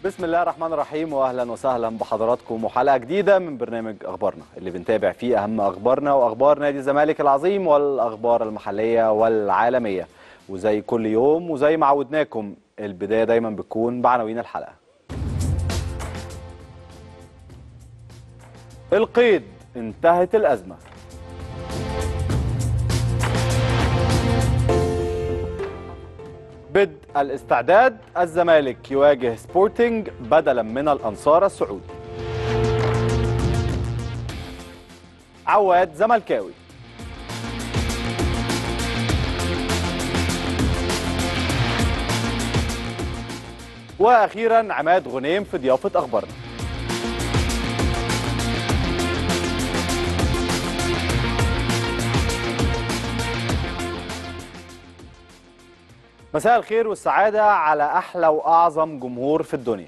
بسم الله الرحمن الرحيم واهلا وسهلا بحضراتكم وحلقه جديده من برنامج اخبارنا اللي بنتابع فيه اهم اخبارنا واخبار نادي الزمالك العظيم والاخبار المحليه والعالميه وزي كل يوم وزي ما عودناكم البدايه دايما بتكون بعناوين الحلقه القيد انتهت الازمه بدء الاستعداد الزمالك يواجه سبورتنج بدلا من الانصار السعودي عواد زملكاوي واخيرا عماد غنيم في ضيافه اخبارنا مساء الخير والسعادة على أحلى وأعظم جمهور في الدنيا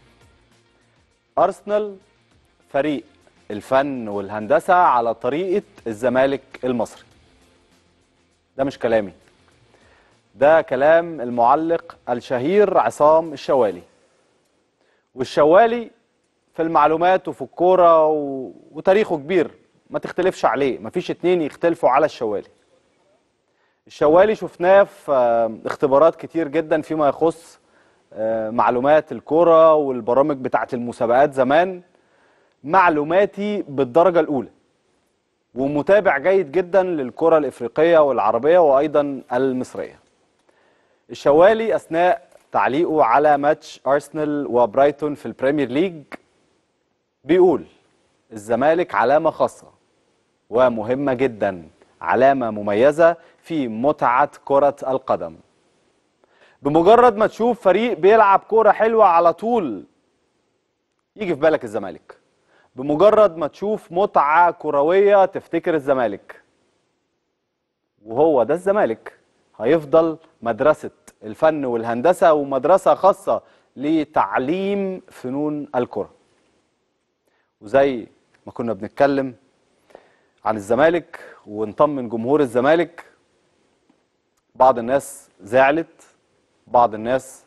أرسنال فريق الفن والهندسة على طريقة الزمالك المصري ده مش كلامي ده كلام المعلق الشهير عصام الشوالي والشوالي في المعلومات وفي الكورة و... وتاريخه كبير ما تختلفش عليه مفيش اتنين يختلفوا على الشوالي الشوالي شفناه في اختبارات كتير جدا فيما يخص معلومات الكرة والبرامج بتاعة المسابقات زمان معلوماتي بالدرجة الأولى ومتابع جيد جدا للكرة الإفريقية والعربية وأيضا المصرية الشوالي أثناء تعليقه على ماتش أرسنال وبرايتون في البريمير ليج بيقول الزمالك علامة خاصة ومهمة جدا علامة مميزة في متعة كرة القدم بمجرد ما تشوف فريق بيلعب كرة حلوة على طول يجي في بالك الزمالك بمجرد ما تشوف متعة كروية تفتكر الزمالك وهو ده الزمالك هيفضل مدرسة الفن والهندسة ومدرسة خاصة لتعليم فنون الكرة وزي ما كنا بنتكلم عن الزمالك ونطمن جمهور الزمالك بعض الناس زعلت بعض الناس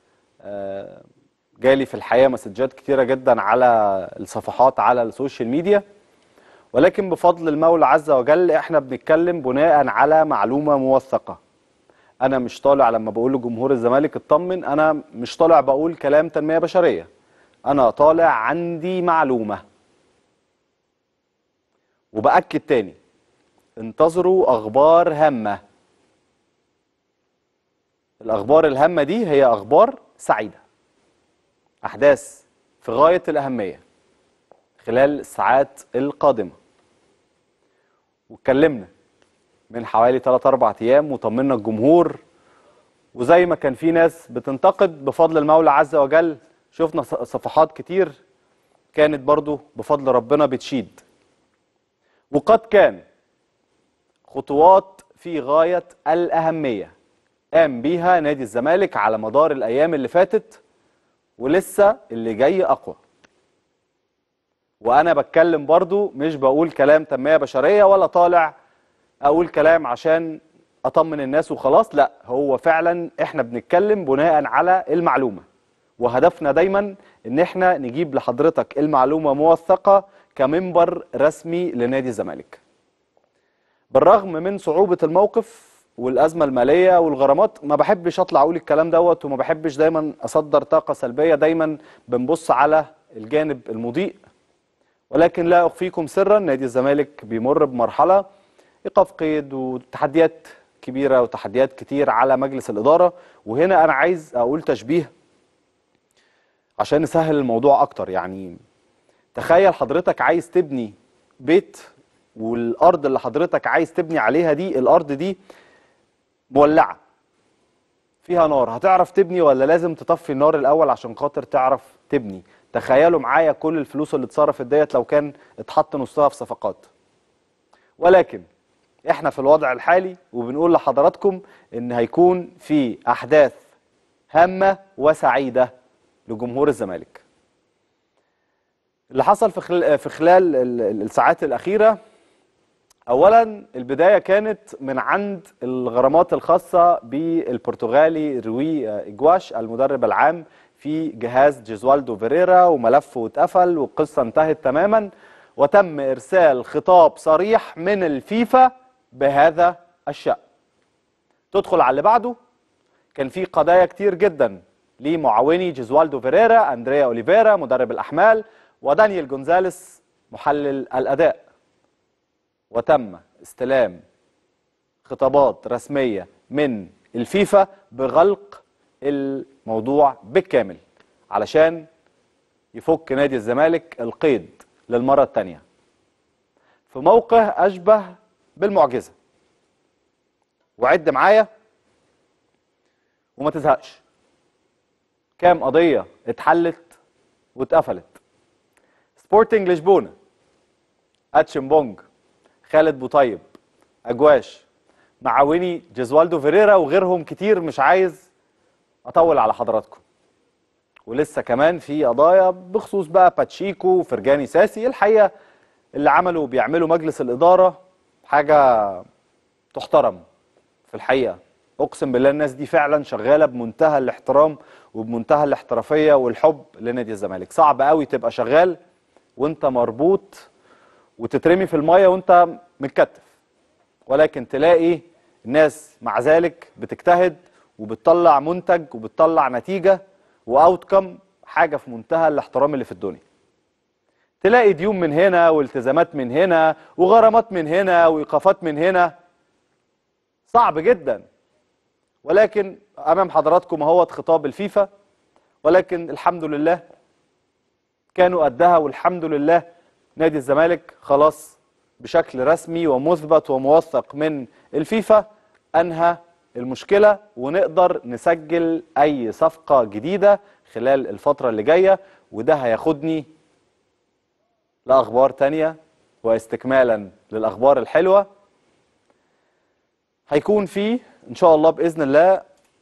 جالي في الحقيقه مسجات كتيره جدا على الصفحات على السوشيال ميديا ولكن بفضل المولى عز وجل احنا بنتكلم بناء على معلومه موثقه انا مش طالع لما بقول لجمهور الزمالك اطمن انا مش طالع بقول كلام تنميه بشريه انا طالع عندي معلومه وباكد تاني انتظروا اخبار هامه الاخبار الهامه دي هي اخبار سعيده احداث في غايه الاهميه خلال الساعات القادمه واتكلمنا من حوالي 3 4 ايام وطمنا الجمهور وزي ما كان في ناس بتنتقد بفضل المولى عز وجل شفنا صفحات كتير كانت برضو بفضل ربنا بتشيد وقد كان خطوات في غاية الأهمية قام بيها نادي الزمالك على مدار الأيام اللي فاتت ولسه اللي جاي أقوى وأنا بتكلم برضو مش بقول كلام تنمية بشرية ولا طالع أقول كلام عشان أطمن الناس وخلاص لا هو فعلا إحنا بنتكلم بناء على المعلومة وهدفنا دايما إن إحنا نجيب لحضرتك المعلومة موثقة كمنبر رسمي لنادي الزمالك بالرغم من صعوبة الموقف والأزمة المالية والغرامات ما بحبش أطلع أقول الكلام دوت وما بحبش دايما أصدر طاقة سلبية دايما بنبص على الجانب المضيء ولكن لا أخفيكم سرا نادي الزمالك بيمر بمرحلة إيقاف قيد وتحديات كبيرة وتحديات كتير على مجلس الإدارة وهنا أنا عايز أقول تشبيه عشان نسهل الموضوع أكتر يعني تخيل حضرتك عايز تبني بيت والارض اللي حضرتك عايز تبني عليها دي الارض دي مولعه فيها نار هتعرف تبني ولا لازم تطفي النار الاول عشان خاطر تعرف تبني تخيلوا معايا كل الفلوس اللي اتصرفت ديت لو كان اتحط نصها في صفقات ولكن احنا في الوضع الحالي وبنقول لحضراتكم ان هيكون في احداث هامه وسعيده لجمهور الزمالك اللي حصل في خلال في خلال الساعات الاخيره اولا البدايه كانت من عند الغرامات الخاصه بالبرتغالي روي اجواش المدرب العام في جهاز جيزوالدو فيريرا وملفه اتقفل والقصه انتهت تماما وتم ارسال خطاب صريح من الفيفا بهذا الشأن تدخل على اللي بعده كان في قضايا كتير جدا لمعاوني جيزوالدو فيريرا اندريا اوليفيرا مدرب الاحمال ودانيال جونزاليس محلل الاداء وتم استلام خطابات رسميه من الفيفا بغلق الموضوع بالكامل علشان يفك نادي الزمالك القيد للمره الثانيه في موقع اشبه بالمعجزه وعد معايا وما تزهقش كام قضيه اتحلت واتقفلت سبورتنج لشبونه اتشمبونج خالد بوطيب اجواش معاوني جيزوالدو فيريرا وغيرهم كتير مش عايز اطول على حضراتكم ولسه كمان في قضايا بخصوص بقى باتشيكو وفرجاني ساسي الحقيقه اللي عملوا بيعملوا مجلس الاداره حاجه تحترم في الحقيقه اقسم بالله الناس دي فعلا شغاله بمنتهى الاحترام وبمنتهى الاحترافيه والحب لنادي الزمالك صعب قوي تبقى شغال وانت مربوط وتترمي في الميه وانت متكتف ولكن تلاقي الناس مع ذلك بتجتهد وبتطلع منتج وبتطلع نتيجه واوتكم حاجه في منتهى الاحترام اللي في الدنيا تلاقي ديون من هنا والتزامات من هنا وغرامات من هنا وايقافات من هنا صعب جدا ولكن امام حضراتكم اهوت خطاب الفيفا ولكن الحمد لله كانوا قدها والحمد لله نادي الزمالك خلاص بشكل رسمي ومثبت وموثق من الفيفا انهى المشكله ونقدر نسجل اي صفقه جديده خلال الفتره اللي جايه وده هياخدني لاخبار تانية واستكمالا للاخبار الحلوه هيكون في ان شاء الله باذن الله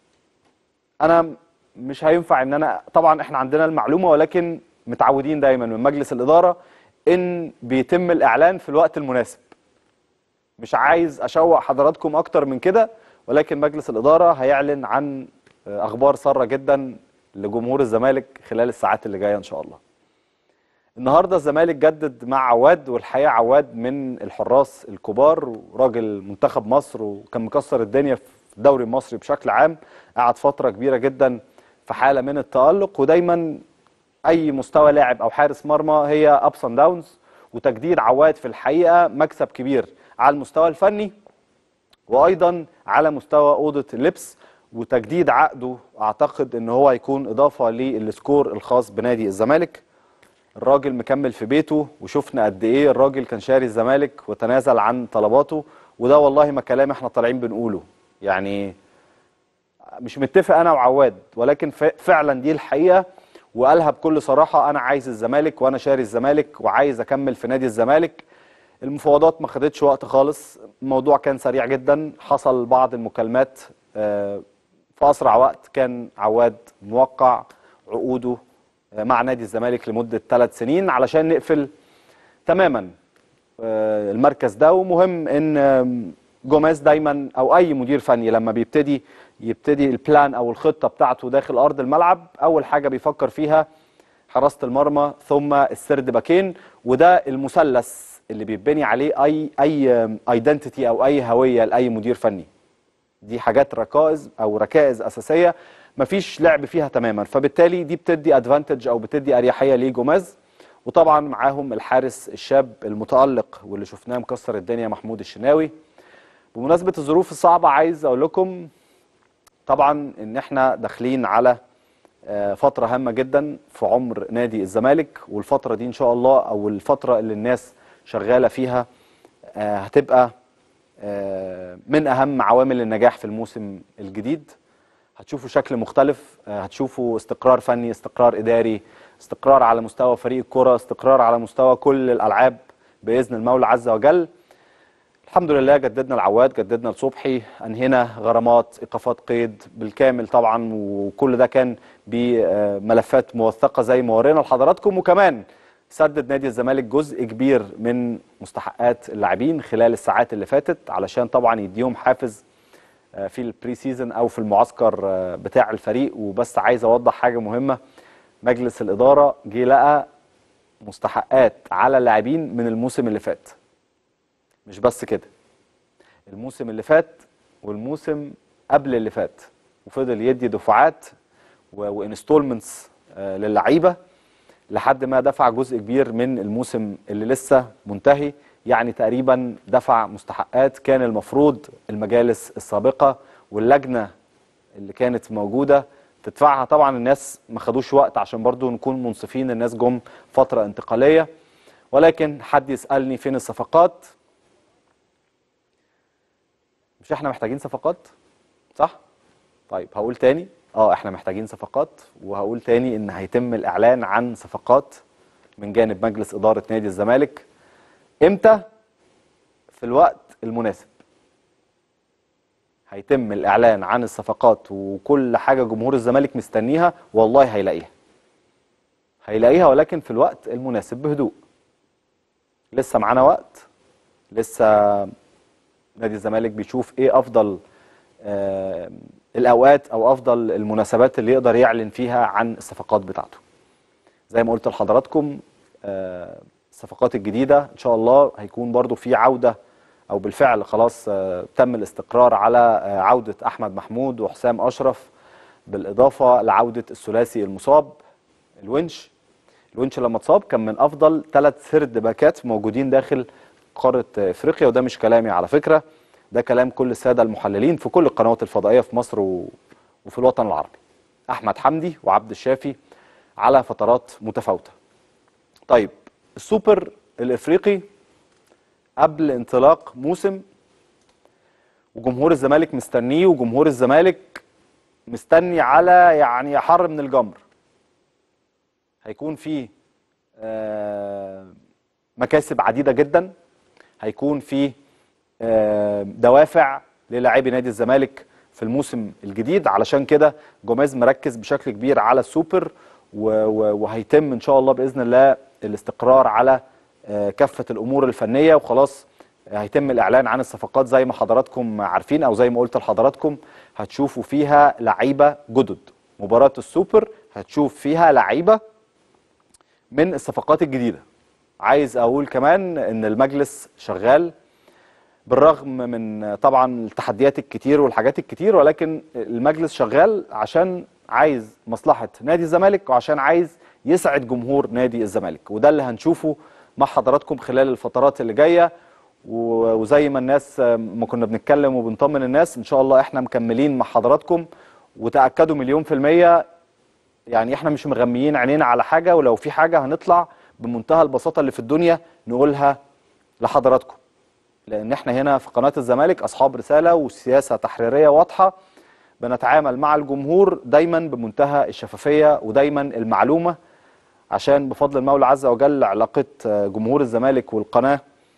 انا مش هينفع ان انا طبعا احنا عندنا المعلومه ولكن متعودين دايما من مجلس الاداره ان بيتم الاعلان في الوقت المناسب مش عايز اشوق حضراتكم اكتر من كده ولكن مجلس الاداره هيعلن عن اخبار ساره جدا لجمهور الزمالك خلال الساعات اللي جايه ان شاء الله النهارده الزمالك جدد مع عواد والحقيقه عواد من الحراس الكبار وراجل منتخب مصر وكان مكسر الدنيا في الدوري المصري بشكل عام قعد فتره كبيره جدا في حاله من التالق ودايما اي مستوى لاعب او حارس مرمى هي ابس اند داونز وتجديد عواد في الحقيقه مكسب كبير على المستوى الفني وايضا على مستوى اوضه اللبس وتجديد عقده اعتقد ان هو هيكون اضافه للسكور الخاص بنادي الزمالك الراجل مكمل في بيته وشفنا قد ايه الراجل كان شاري الزمالك وتنازل عن طلباته وده والله ما كلام احنا طالعين بنقوله يعني مش متفق انا وعواد ولكن فعلا دي الحقيقه وقالها بكل صراحه انا عايز الزمالك وانا شاري الزمالك وعايز اكمل في نادي الزمالك المفاوضات ما خدتش وقت خالص الموضوع كان سريع جدا حصل بعض المكالمات في اسرع وقت كان عواد موقع عقوده مع نادي الزمالك لمده ثلاث سنين علشان نقفل تماما المركز ده ومهم ان جوميز دايما او اي مدير فني لما بيبتدي يبتدي البلان او الخطه بتاعته داخل ارض الملعب اول حاجه بيفكر فيها حراسه المرمى ثم السرد باكين وده المثلث اللي بيتبني عليه اي اي ايدنتيتي او اي هويه لاي مدير فني دي حاجات ركائز او ركائز اساسيه مفيش لعب فيها تماما فبالتالي دي بتدي ادفانتج او بتدي اريحيه لجوميز وطبعا معاهم الحارس الشاب المتالق واللي شفناه مكسر الدنيا محمود الشناوي بمناسبه الظروف الصعبه عايز اقول لكم طبعا ان احنا داخلين على فتره هامه جدا في عمر نادي الزمالك والفتره دي ان شاء الله او الفتره اللي الناس شغاله فيها هتبقى من اهم عوامل النجاح في الموسم الجديد هتشوفوا شكل مختلف هتشوفوا استقرار فني استقرار اداري استقرار على مستوى فريق الكره استقرار على مستوى كل الالعاب باذن المولى عز وجل الحمد لله جددنا العواد جددنا لصبحي انهينا غرامات ايقافات قيد بالكامل طبعا وكل ده كان بملفات موثقه زي ما ورينا لحضراتكم وكمان سدد نادي الزمالك جزء كبير من مستحقات اللاعبين خلال الساعات اللي فاتت علشان طبعا يديهم حافز آه، في البري سيزون او في المعسكر آه، بتاع الفريق وبس عايز اوضح حاجه مهمه مجلس الاداره جه لقى مستحقات على اللاعبين من الموسم اللي فات مش بس كده الموسم اللي فات والموسم قبل اللي فات وفضل يدي دفعات وانستولمنتس للعيبه لحد ما دفع جزء كبير من الموسم اللي لسه منتهي يعني تقريبا دفع مستحقات كان المفروض المجالس السابقه واللجنه اللي كانت موجوده تدفعها طبعا الناس ما خدوش وقت عشان برضو نكون منصفين الناس جم فتره انتقاليه ولكن حد يسالني فين الصفقات مش احنا محتاجين صفقات صح طيب هقول تاني اه احنا محتاجين صفقات وهقول تاني ان هيتم الاعلان عن صفقات من جانب مجلس اداره نادي الزمالك امتى في الوقت المناسب هيتم الاعلان عن الصفقات وكل حاجه جمهور الزمالك مستنيها والله هيلاقيها هيلاقيها ولكن في الوقت المناسب بهدوء لسه معانا وقت لسه نادي الزمالك بيشوف ايه افضل آه الاوقات او افضل المناسبات اللي يقدر يعلن فيها عن الصفقات بتاعته زي ما قلت لحضراتكم آه الصفقات الجديده ان شاء الله هيكون برضو في عوده او بالفعل خلاص آه تم الاستقرار على آه عوده احمد محمود وحسام اشرف بالاضافه لعوده الثلاثي المصاب الونش الونش لما اتصاب كان من افضل ثلاث ثيرد باكات موجودين داخل قاره افريقيا وده مش كلامي على فكره ده كلام كل الساده المحللين في كل القنوات الفضائيه في مصر و... وفي الوطن العربي احمد حمدي وعبد الشافي على فترات متفاوته طيب السوبر الافريقي قبل انطلاق موسم وجمهور الزمالك مستنيه وجمهور الزمالك مستني على يعني حر من الجمر هيكون فيه آه مكاسب عديده جدا هيكون فيه آه دوافع للاعبي نادي الزمالك في الموسم الجديد علشان كده جوميز مركز بشكل كبير على السوبر وهيتم ان شاء الله باذن الله الاستقرار على آه كافه الامور الفنيه وخلاص هيتم الاعلان عن الصفقات زي ما حضراتكم عارفين او زي ما قلت لحضراتكم هتشوفوا فيها لعيبه جدد مباراه السوبر هتشوف فيها لعيبه من الصفقات الجديده عايز اقول كمان ان المجلس شغال بالرغم من طبعا التحديات الكتير والحاجات الكتير ولكن المجلس شغال عشان عايز مصلحه نادي الزمالك وعشان عايز يسعد جمهور نادي الزمالك وده اللي هنشوفه مع حضراتكم خلال الفترات اللي جايه وزي ما الناس ما كنا بنتكلم وبنطمن الناس ان شاء الله احنا مكملين مع حضراتكم وتاكدوا مليون في الميه يعني احنا مش مغميين عينينا على حاجه ولو في حاجه هنطلع بمنتهى البساطه اللي في الدنيا نقولها لحضراتكم لان احنا هنا في قناه الزمالك اصحاب رساله وسياسه تحريريه واضحه بنتعامل مع الجمهور دايما بمنتهى الشفافيه ودايما المعلومه عشان بفضل المولى عز وجل علاقه جمهور الزمالك والقناه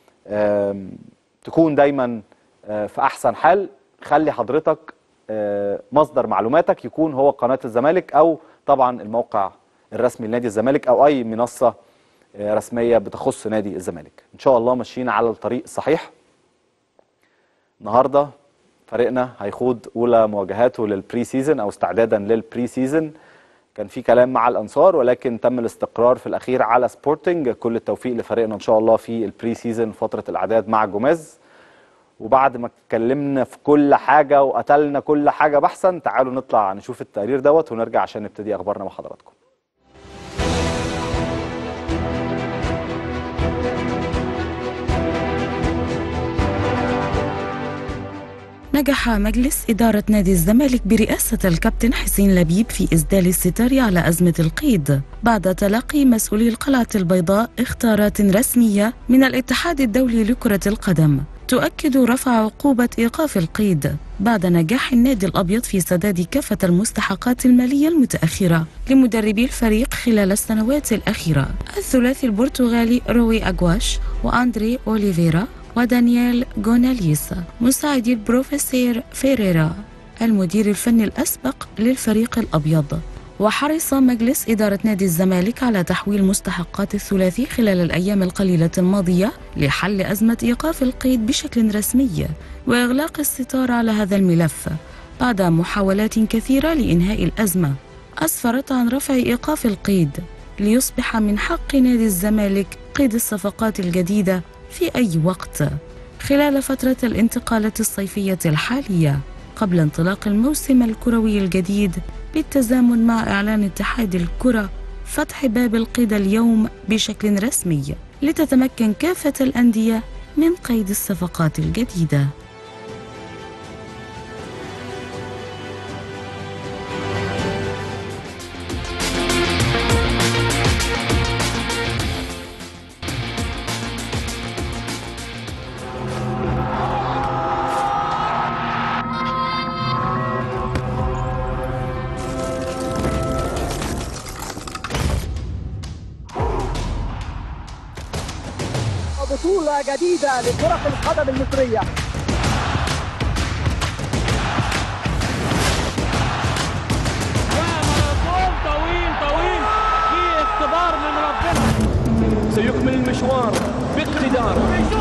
تكون دايما في احسن حال خلي حضرتك مصدر معلوماتك يكون هو قناه الزمالك او طبعا الموقع الرسمي لنادي الزمالك او اي منصه رسميه بتخص نادي الزمالك ان شاء الله ماشيين على الطريق الصحيح النهارده فريقنا هيخوض اولى مواجهاته للبري سيزون او استعدادا للبري سيزون كان في كلام مع الانصار ولكن تم الاستقرار في الاخير على سبورتنج كل التوفيق لفريقنا ان شاء الله في البري سيزون فتره الاعداد مع جوميز وبعد ما اتكلمنا في كل حاجه وقتلنا كل حاجه بحثا تعالوا نطلع نشوف التقرير دوت ونرجع عشان نبتدي اخبارنا مع حضراتكم نجح مجلس إدارة نادي الزمالك برئاسة الكابتن حسين لبيب في إسدال الستار على أزمة القيد بعد تلقي مسؤولي القلعة البيضاء اختارات رسمية من الاتحاد الدولي لكرة القدم تؤكد رفع عقوبة إيقاف القيد بعد نجاح النادي الأبيض في سداد كافة المستحقات المالية المتأخرة لمدربي الفريق خلال السنوات الأخيرة الثلاثي البرتغالي روي أغواش وأندري أوليفيرا ودانييل جوناليس مساعدي البروفيسير فيريرا المدير الفني الأسبق للفريق الأبيض وحرص مجلس إدارة نادي الزمالك على تحويل مستحقات الثلاثي خلال الأيام القليلة الماضية لحل أزمة إيقاف القيد بشكل رسمي وإغلاق الستار على هذا الملف بعد محاولات كثيرة لإنهاء الأزمة أسفرت عن رفع إيقاف القيد ليصبح من حق نادي الزمالك قيد الصفقات الجديدة في أي وقت خلال فترة الانتقالات الصيفية الحالية قبل انطلاق الموسم الكروي الجديد بالتزامن مع إعلان اتحاد الكرة فتح باب القيد اليوم بشكل رسمي لتتمكن كافة الأندية من قيد الصفقات الجديدة بطولة جديدة لكرة القدم المصرية وماراثون طويل طويل في اختبار من ربنا سيكمل المشوار باقتدار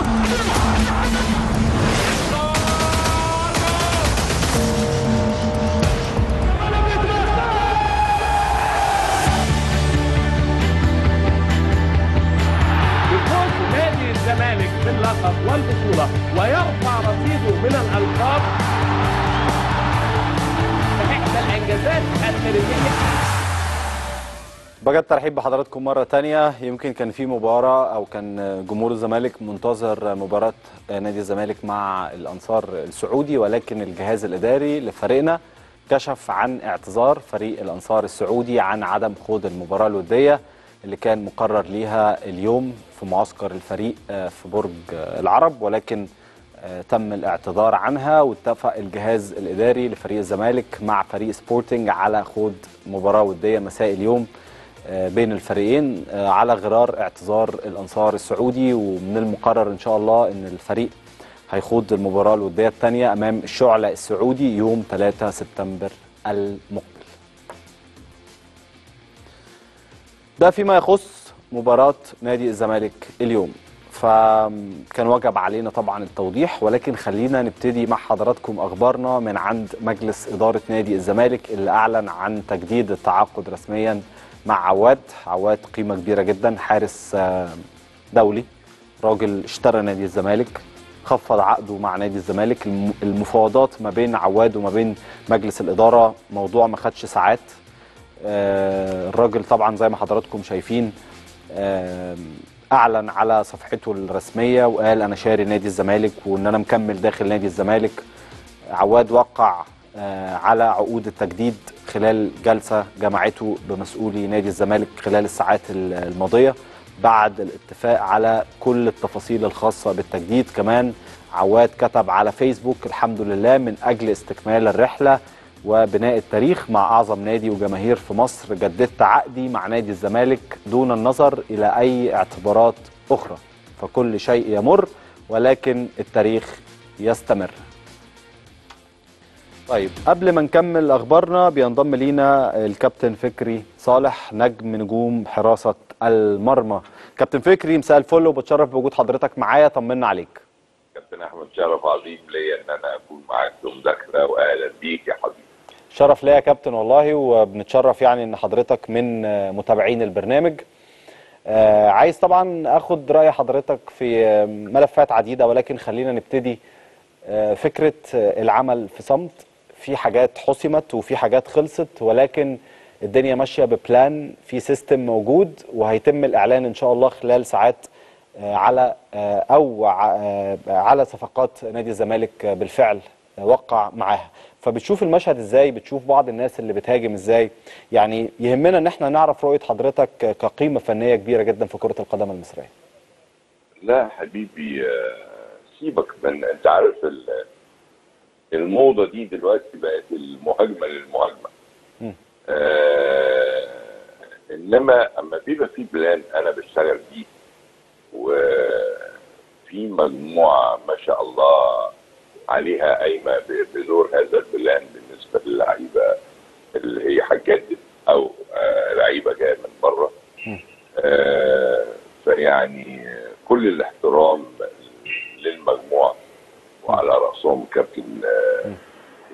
يفوز نادي الزمالك باللقب والبطولة ويرفع رصيده من الألقاب إحدى الإنجازات التاريخية بجد ترحيب بحضراتكم مرة تانية يمكن كان في مباراة أو كان جمهور الزمالك منتظر مباراة نادي الزمالك مع الأنصار السعودي ولكن الجهاز الإداري لفريقنا كشف عن اعتذار فريق الأنصار السعودي عن عدم خوض المباراة الودية اللي كان مقرر ليها اليوم في معسكر الفريق في برج العرب ولكن تم الاعتذار عنها واتفق الجهاز الإداري لفريق الزمالك مع فريق سبورتنج على خوض مباراة ودية مساء اليوم بين الفريقين على غرار اعتذار الانصار السعودي ومن المقرر ان شاء الله ان الفريق هيخوض المباراه الوديه الثانيه امام الشعله السعودي يوم 3 سبتمبر المقبل. ده فيما يخص مباراه نادي الزمالك اليوم. فكان وجب علينا طبعا التوضيح ولكن خلينا نبتدي مع حضراتكم اخبارنا من عند مجلس اداره نادي الزمالك اللي اعلن عن تجديد التعاقد رسميا مع عواد عواد قيمة كبيرة جدا حارس دولي راجل اشترى نادي الزمالك خفض عقده مع نادي الزمالك المفاوضات ما بين عواد وما بين مجلس الإدارة موضوع ما خدش ساعات الراجل طبعا زي ما حضراتكم شايفين أعلن على صفحته الرسمية وقال أنا شاري نادي الزمالك وإن أنا مكمل داخل نادي الزمالك عواد وقع على عقود التجديد خلال جلسة جمعته بمسؤولي نادي الزمالك خلال الساعات الماضية بعد الاتفاق على كل التفاصيل الخاصة بالتجديد كمان عواد كتب على فيسبوك الحمد لله من أجل استكمال الرحلة وبناء التاريخ مع أعظم نادي وجماهير في مصر جددت عقدي مع نادي الزمالك دون النظر إلى أي اعتبارات أخرى فكل شيء يمر ولكن التاريخ يستمر طيب قبل ما نكمل اخبارنا بينضم لينا الكابتن فكري صالح نجم نجوم حراسه المرمى كابتن فكري مساء الفل وبتشرف بوجود حضرتك معايا طمنا عليك كابتن احمد شرف عظيم ليا ان انا اكون معاك في مداخله واهلا بيك يا حبيبي شرف ليا يا كابتن والله وبنتشرف يعني ان حضرتك من متابعين البرنامج آه عايز طبعا اخد راي حضرتك في ملفات عديده ولكن خلينا نبتدي آه فكره العمل في صمت في حاجات حسمت وفي حاجات خلصت ولكن الدنيا ماشيه ببلان في سيستم موجود وهيتم الاعلان ان شاء الله خلال ساعات على او على صفقات نادي الزمالك بالفعل وقع معاها فبتشوف المشهد ازاي بتشوف بعض الناس اللي بتهاجم ازاي يعني يهمنا ان احنا نعرف رؤيه حضرتك كقيمه فنيه كبيره جدا في كره القدم المصريه لا حبيبي سيبك من انت عارف الموضة دي دلوقتي بقت المهاجمة للمهاجمة آه انما اما بيبقى في بلان انا بشتغل بيه وفي مجموعة ما شاء الله عليها قايمة بدور هذا البلان بالنسبة للعيبة اللي هي هتجدد او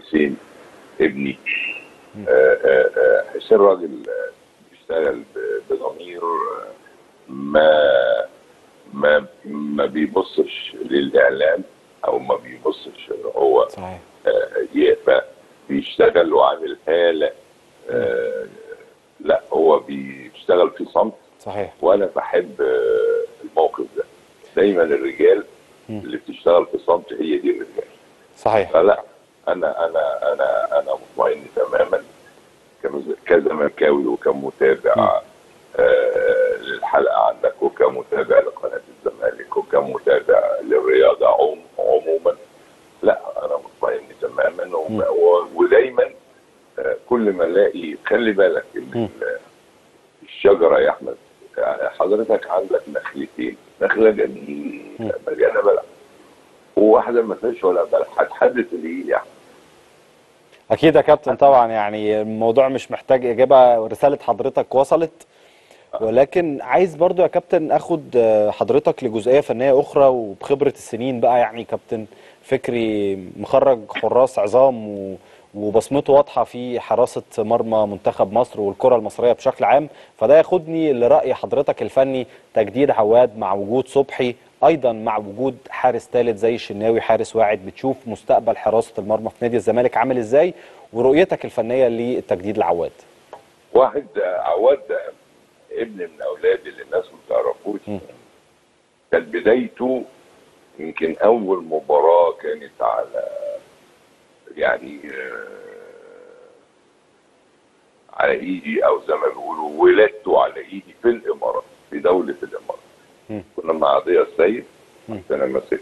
حسين ابني آه، آه، آه، حسين راجل آه، بيشتغل ب- بضمير آه، ما ما ما بيبصش للاعلام او ما بيبصش إن هو صحيح آه، يبقى بيشتغل وعامل حاله آه، لا هو بيشتغل في صمت صحيح وانا بحب آه، الموقف ده دايما الرجال مم. اللي بتشتغل في صمت هي دي الرجال صحيح فلا انا انا انا انا مطمئن تماما كمز- كزملكاوي وكمتابع آه للحلقه عندك وكمتابع لقناه الزمالك وكمتابع للرياضه عم عموما لا انا مطمئن تماما وم- و- ودايما آه كل ما الاقي خلي بالك إن مم. ال- الشجره يا احمد يعني حضرتك عندك نخلتين نخله جميله مليانه بلح وواحده ما فيهاش ولا بلح هتحدث الايه يا احمد اكيد يا كابتن طبعا يعني الموضوع مش محتاج اجابه رساله حضرتك وصلت ولكن عايز برضو يا كابتن اخد آه، حضرتك لجزئيه فنيه اخرى وبخبره السنين بقى يعني كابتن فكري مخرج حراس عظام و وبصمته واضحه في حراسه مرمى منتخب مصر والكره المصريه بشكل عام فده ياخدني لراي حضرتك الفني تجديد عواد مع وجود صبحي ايضا مع وجود حارس ثالث زي الشناوي حارس واعد بتشوف مستقبل حراسه المرمى في نادي الزمالك عامل ازاي ورؤيتك الفنيه للتجديد العواد واحد آه، عواد ده ابن من اولادي اللي الناس ما تعرفوش م. كانت بدايته يمكن اول مباراه كانت على يعني آه، على ايدي او زي ما بيقولوا ولادته على ايدي في الامارات في دوله الامارات م. كنا مع ضياء السيد م. كنت انا ماسك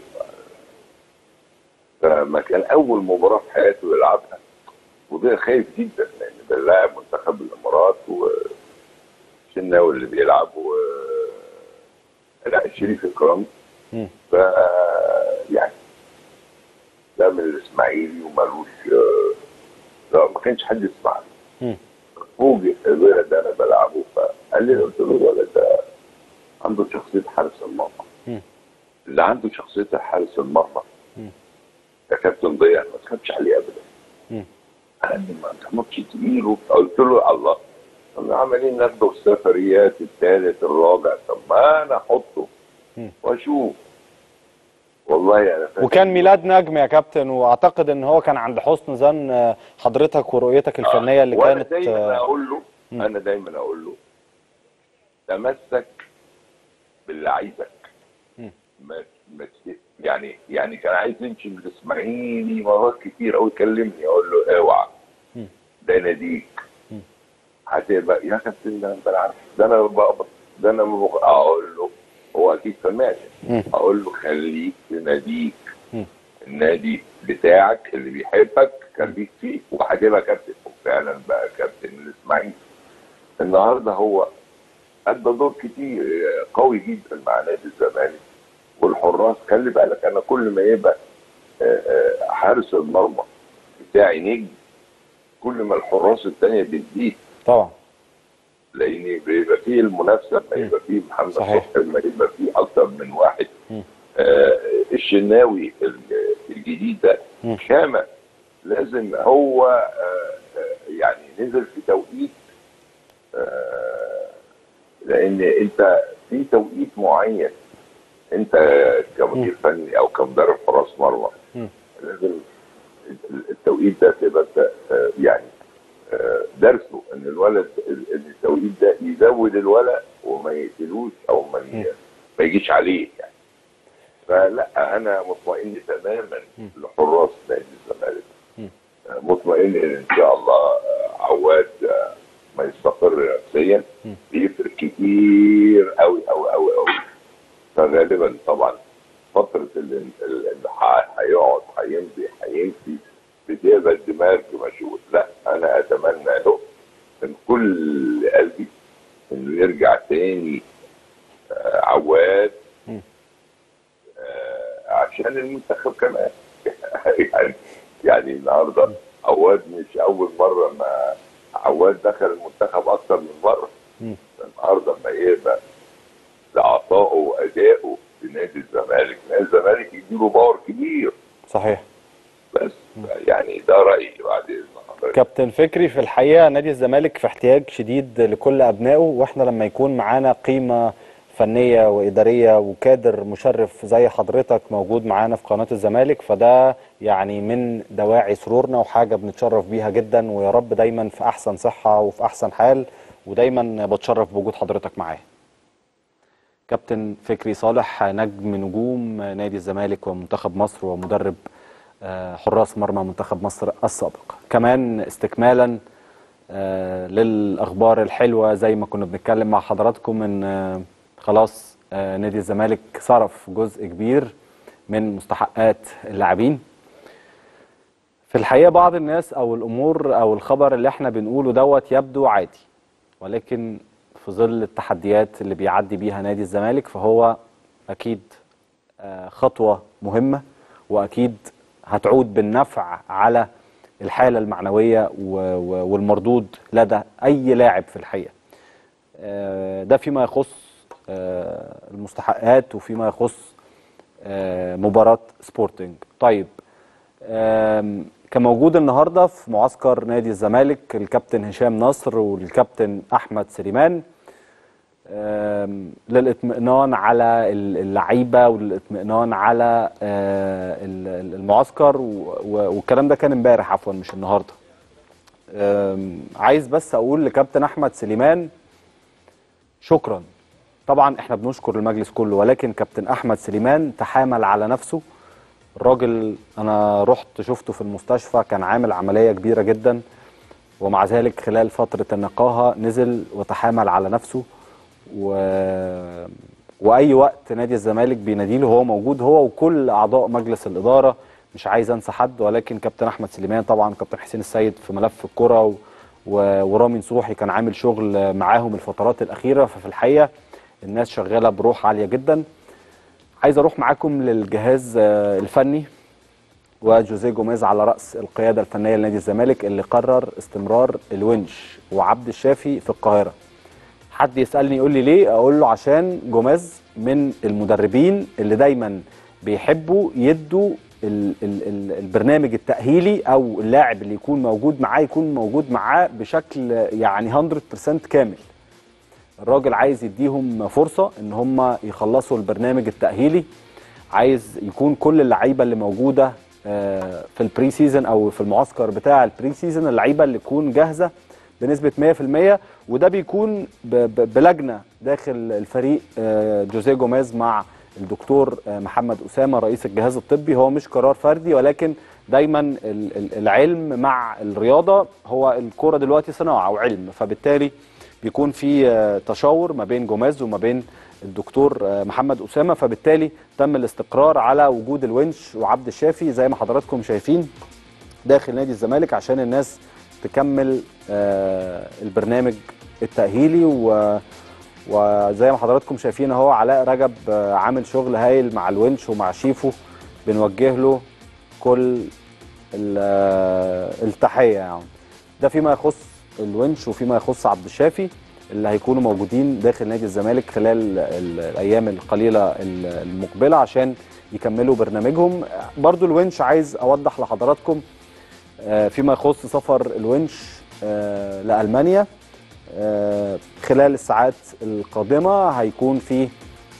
فما كان اول مباراه في حياته يلعبها وده خايف جدا لان ده لاعب منتخب الامارات وشناوي اللي بيلعب و لا الشريف اكرام مم. ف يعني ده من الاسماعيلي ومالوش آه، لا ما كانش حد يسمع مم. فوجئ الولد ده انا بلعبه فقال لي قلت له الولد ده عنده شخصيه حارس المرمى مم. اللي عنده شخصيه حارس المرمى مم. يا كابتن ضياء ما تخافش عليه ابدا مم. قال لي ما انت ماتش تقيل وبتاع. قلت له الله طب عمالين ناخده في السفريات الثالث الرابع طب ما انا احطه مم. واشوف والله انا فاكر وكان ميلاد نجم يا كابتن واعتقد ان هو كان عند حسن ظن آه، حضرتك ورؤيتك الفنيه اللي وانا كانت دايما آه، اقول له مم. انا دايما اقول له تمسك باللي عايزك مم. ما ما ت- يعني يعني كان عايز يمشي من الاسماعيلي مرات كتير قوي يكلمني اقول له اوعى مم. ده ناديك مم. هتبقى يا كابتن ده انا عارف ده انا بقبض ده انا ببقى- اقول له هو اكيد سمعني مم. اقول له خليك في ناديك مم. النادي بتاعك اللي بيحبك خليك فيه وهتبقى كابتن وفعلا بقى كابتن الاسماعيلي النهارده هو ادى دور كتير قوي جدا مع نادي الزمالك والحراس خلي بالك انا كل ما يبقى آه، آه، حارس المرمى بتاعي نجم كل ما الحراس الثانيه بتزيد طبعا لان بيبقى فيه المنافسه ما مم. يبقى فيه محمد صحيح. صبحي ما يبقى فيه اكتر من واحد مم. آه الشناوي ال- الجديد ده مم. شامة لازم هو آه آه يعني نزل في توقيت آه لان انت في توقيت معين انت كمدير فني او كمدرب حراس مرمى مم. لازم ال- التوقيت ده تبقى انت آه، يعني آه، درسه ان الولد ال- ال- التوقيت ده يزود الولد وما يقتلوش او ما ي- ما يجيش عليه يعني فلا انا مطمئن تماما لحراس نادي الزمالك مم. آه، مطمئن ان ان شاء الله آه، عواد آه، ما يستقر نفسيا مم. بيفرق كتير قوي قوي قوي قوي فغالبا طبعا فترة اللي اللي ح- هيقعد هيمضي هيمشي بتبقى الدماغ مشغول لا انا اتمنى له من كل قلبي انه يرجع تاني آه، عواد مم. آه، عشان المنتخب كمان يعني يعني النهارده عواد مش اول مره ما عواد دخل المنتخب اكتر من مره مم. النهارده ما يبقى لعطائه وادائه في نادي الزمالك نادي الزمالك يديله باور كبير صحيح بس يعني ده رايي بعد اذن حضرتك كابتن فكري في الحقيقه نادي الزمالك في احتياج شديد لكل ابنائه واحنا لما يكون معانا قيمه فنيه واداريه وكادر مشرف زي حضرتك موجود معانا في قناه الزمالك فده يعني من دواعي سرورنا وحاجه بنتشرف بيها جدا ويا رب دايما في احسن صحه وفي احسن حال ودايما بتشرف بوجود حضرتك معايا. كابتن فكري صالح نجم نجوم نادي الزمالك ومنتخب مصر ومدرب آه، حراس مرمى منتخب مصر السابق كمان استكمالا آه، للاخبار الحلوه زي ما كنا بنتكلم مع حضراتكم ان آه، خلاص آه، نادي الزمالك صرف جزء كبير من مستحقات اللاعبين في الحقيقه بعض الناس او الامور او الخبر اللي احنا بنقوله دوت يبدو عادي ولكن في ظل التحديات اللي بيعدي بيها نادي الزمالك فهو اكيد آه، خطوه مهمه واكيد هتعود بالنفع على الحاله المعنويه و- و- والمردود لدى اي لاعب في الحقيقه آه، ده فيما يخص آه، المستحقات وفيما يخص آه، مباراة سبورتنج طيب آم، كان موجود النهارده في معسكر نادي الزمالك الكابتن هشام نصر والكابتن احمد سليمان آم، للاطمئنان على ال- اللعيبه وللاطمئنان على آه، ال- ال- المعسكر و- و- والكلام ده كان امبارح عفوا مش النهارده آم، عايز بس اقول لكابتن احمد سليمان شكرا طبعا احنا بنشكر المجلس كله ولكن كابتن احمد سليمان تحامل على نفسه الراجل انا رحت شفته في المستشفى كان عامل عمليه كبيره جدا ومع ذلك خلال فتره النقاهه نزل وتحامل على نفسه و... واي وقت نادي الزمالك بيناديله هو موجود هو وكل اعضاء مجلس الاداره مش عايز انسى حد ولكن كابتن احمد سليمان طبعا كابتن حسين السيد في ملف الكره و... و... ورامي نصوحي كان عامل شغل معاهم الفترات الاخيره ففي الحقيقه الناس شغاله بروح عاليه جدا عايز اروح معاكم للجهاز آه، الفني وجوزيه جوميز على راس القياده الفنيه لنادي الزمالك اللي قرر استمرار الونش وعبد الشافي في القاهره حد يسالني يقول لي ليه اقول له عشان جوميز من المدربين اللي دايما بيحبوا يدوا ال ال ال البرنامج التاهيلي او اللاعب اللي يكون موجود معاه يكون موجود معاه بشكل يعني 100% كامل الراجل عايز يديهم فرصه ان هم يخلصوا البرنامج التاهيلي عايز يكون كل اللعيبه اللي موجوده آه، في البري سيزون او في المعسكر بتاع البري سيزون اللعيبه اللي تكون جاهزه بنسبه 100% وده بيكون ب- ب- بلجنه داخل الفريق آه، جوزيه جوميز مع الدكتور آه، محمد اسامه رئيس الجهاز الطبي هو مش قرار فردي ولكن دايما ال- ال- العلم مع الرياضه هو الكوره دلوقتي صناعه وعلم فبالتالي بيكون في آه، تشاور ما بين جوميز وما بين الدكتور آه، محمد اسامه فبالتالي تم الاستقرار على وجود الونش وعبد الشافي زي ما حضراتكم شايفين داخل نادي الزمالك عشان الناس تكمل آه، البرنامج التأهيلي و وزي ما حضراتكم شايفين اهو علاء رجب آه، عامل شغل هايل مع الونش ومع شيفو بنوجه له كل ال- آه، التحية يعني ده فيما يخص الونش وفيما يخص عبد الشافي اللي هيكونوا موجودين داخل نادي الزمالك خلال ال- الايام القليله ال- المقبله عشان يكملوا برنامجهم برضو الونش عايز اوضح لحضراتكم آه، فيما يخص سفر الونش آه، لألمانيا آه، خلال الساعات القادمة هيكون في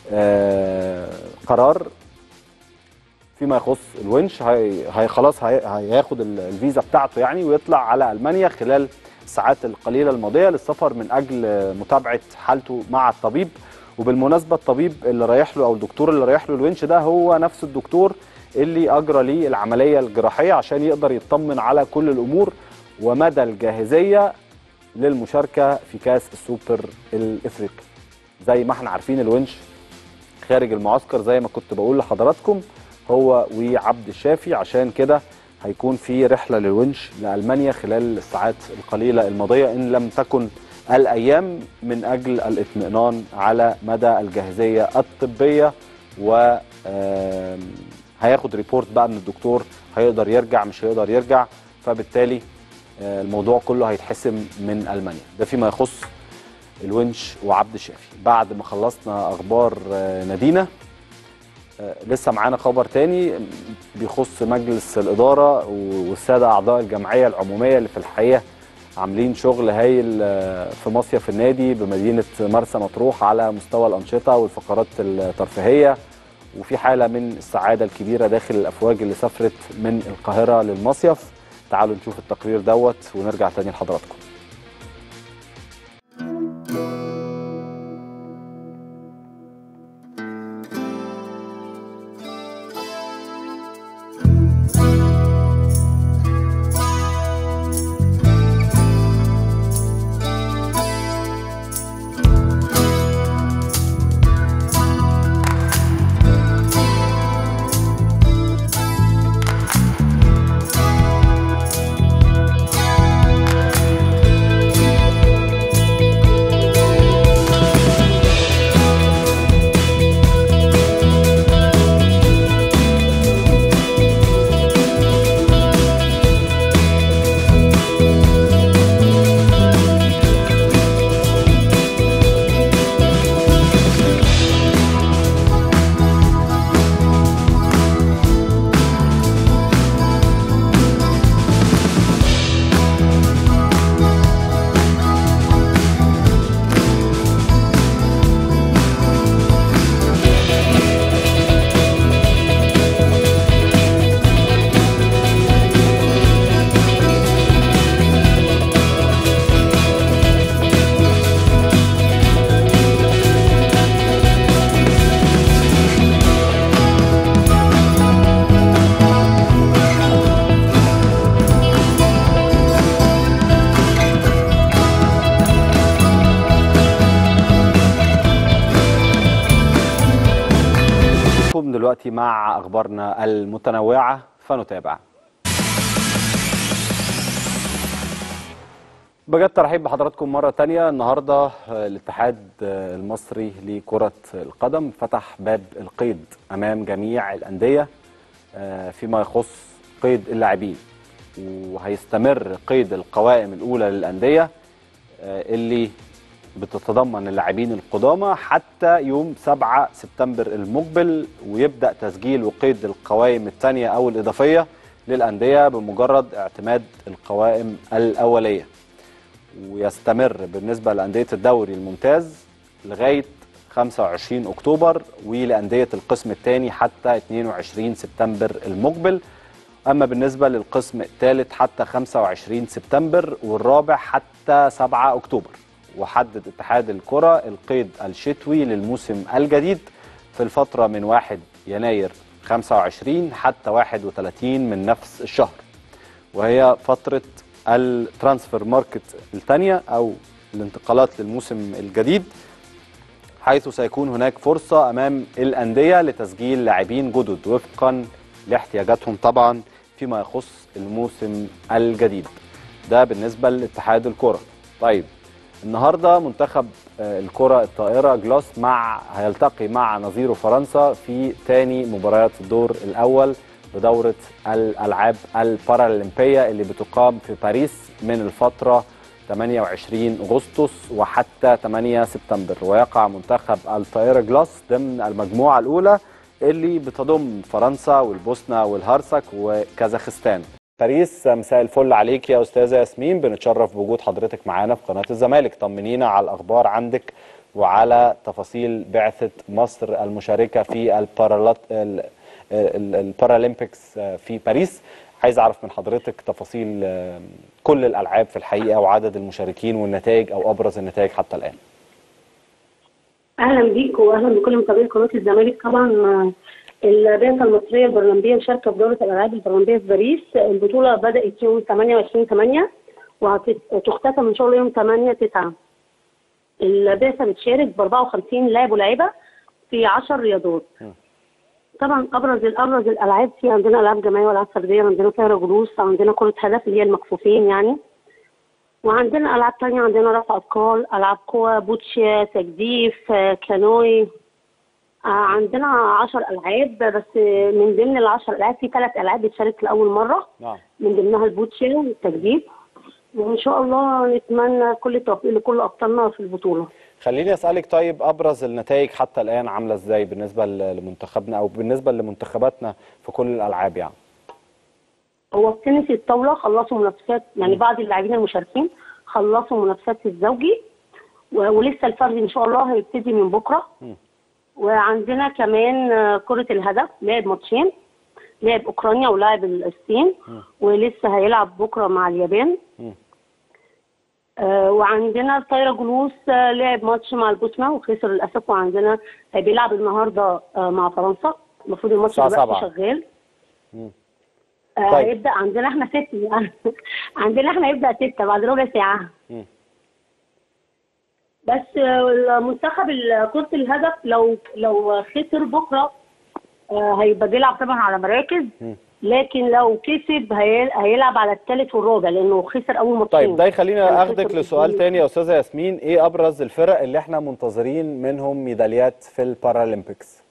آه، قرار فيما يخص الونش هي هي خلاص هي هياخد ال- الفيزا بتاعته يعني ويطلع على ألمانيا خلال الساعات القليلة الماضية للسفر من أجل آه، متابعة حالته مع الطبيب وبالمناسبة الطبيب اللي رايح له أو الدكتور اللي رايح له الونش ده هو نفس الدكتور اللي أجرى ليه العملية الجراحية عشان يقدر يطمن على كل الأمور ومدى الجاهزية للمشاركة في كأس السوبر الإفريقي زي ما احنا عارفين الونش خارج المعسكر زي ما كنت بقول لحضراتكم هو وعبد الشافي عشان كده هيكون في رحلة للونش لألمانيا خلال الساعات القليلة الماضية إن لم تكن الأيام من أجل الاطمئنان على مدى الجاهزية الطبية و آم، هياخد ريبورت بقى من الدكتور هيقدر يرجع مش هيقدر يرجع فبالتالي آه، الموضوع كله هيتحسم من ألمانيا ده فيما يخص الونش وعبد الشافي بعد ما خلصنا أخبار آه، نادينا آه، لسه معانا خبر تاني بيخص مجلس الإدارة والسادة أعضاء الجمعية العمومية اللي في الحقيقة عاملين شغل هايل آه، في مصيف النادي بمدينة مرسى مطروح على مستوى الأنشطة والفقرات الترفيهية وفي حالة من السعادة الكبيرة داخل الأفواج اللي سافرت من القاهرة للمصيف تعالوا نشوف التقرير دوت ونرجع تاني لحضراتكم نقوم دلوقتي مع أخبارنا المتنوعة فنتابع بجد ترحيب بحضراتكم مرة تانية النهاردة آه، الاتحاد آه، المصري لكرة القدم فتح باب القيد أمام جميع الأندية آه، فيما يخص قيد اللاعبين وهيستمر قيد القوائم الأولى للأندية آه، اللي بتتضمن اللاعبين القدامى حتى يوم 7 سبتمبر المقبل ويبدأ تسجيل وقيد القوائم الثانية أو الإضافية للأندية بمجرد اعتماد القوائم الأولية ويستمر بالنسبة لأندية الدوري الممتاز لغاية 25 أكتوبر ولأندية القسم الثاني حتى 22 سبتمبر المقبل أما بالنسبة للقسم الثالث حتى 25 سبتمبر والرابع حتى 7 أكتوبر وحدد اتحاد الكرة القيد الشتوي للموسم الجديد في الفترة من 1 يناير 25 حتى 31 من نفس الشهر وهي فترة الترانسفير ماركت الثانية أو الانتقالات للموسم الجديد حيث سيكون هناك فرصة أمام الأندية لتسجيل لاعبين جدد وفقا لاحتياجاتهم طبعا فيما يخص الموسم الجديد ده بالنسبة لاتحاد الكرة طيب النهارده منتخب آه، الكرة الطائرة جلوس مع هيلتقي مع نظيره فرنسا في ثاني مباريات الدور الأول بدورة الألعاب البارالمبية اللي بتقام في باريس من الفترة 28 أغسطس وحتى 8 سبتمبر ويقع منتخب الطائرة جلوس ضمن المجموعة الأولى اللي بتضم فرنسا والبوسنة والهرسك وكازاخستان باريس مساء الفل عليك يا استاذه ياسمين بنتشرف بوجود حضرتك معانا في قناه الزمالك طمنينا على الاخبار عندك وعلى تفاصيل بعثه مصر المشاركه في البارالات ال- ال- البارالمبيكس في باريس عايز اعرف من حضرتك تفاصيل آه، كل الالعاب في الحقيقه وعدد المشاركين والنتائج او ابرز النتائج حتى الان اهلا بيك واهلا بكل متابعين قناه الزمالك طبعا آه، البعثه المصريه البرلمبيه مشاركه في دوره الالعاب البرلمبيه في باريس البطوله بدات يوم 28 8 وهتختتم ان شاء الله يوم 8 9 البعثه بتشارك ب 54 لاعب ولاعيبه في 10 رياضات طبعا ابرز الابرز الالعاب في عندنا العاب جماعيه والعاب فرديه عندنا طايره جلوس عندنا كره هدف اللي هي المكفوفين يعني وعندنا العاب تانية عندنا رفع اثقال العاب قوى بوتشيا تجديف آه، كانوي آه، عندنا عشر العاب بس من ضمن العشر العاب في ثلاث العاب بتشارك لاول مره نعم من ضمنها البوتشيا والتجديف وان شاء الله نتمنى كل التوفيق لكل ابطالنا في البطوله خليني اسالك طيب ابرز النتائج حتى الان عامله ازاي بالنسبه ل- لمنتخبنا او بالنسبه لمنتخباتنا في كل الالعاب يعني هو في تنس الطاوله خلصوا منافسات يعني بعض اللاعبين المشاركين خلصوا منافسات الزوجي و- ولسه الفردي ان شاء الله هيبتدي من بكره وعندنا كمان آه، كره الهدف لعب ماتشين لعب اوكرانيا ولعب الصين ولسه هيلعب بكره مع اليابان آه وعندنا الطايره جلوس آه لعب ماتش مع البوسنه وخسر للاسف وعندنا آه بيلعب النهارده آه مع فرنسا المفروض الماتش الساعة دلوقتي سبعة. شغال مم. آه طيب. هيبدا عندنا احنا ست يعني عندنا احنا هيبدا ستة بعد ربع ساعه مم. بس آه، المنتخب ال- كرة الهدف لو لو خسر بكره آه، هيبقى بيلعب طبعا على مراكز لكن لو كسب هي- هيلعب على الثالث والرابع لانه خسر اول ماتشين طيب ده يخليني كان اخدك خسر لسؤال الاتنين. تاني يا استاذه ياسمين ايه ابرز الفرق اللي احنا منتظرين منهم ميداليات في البارالمبيكس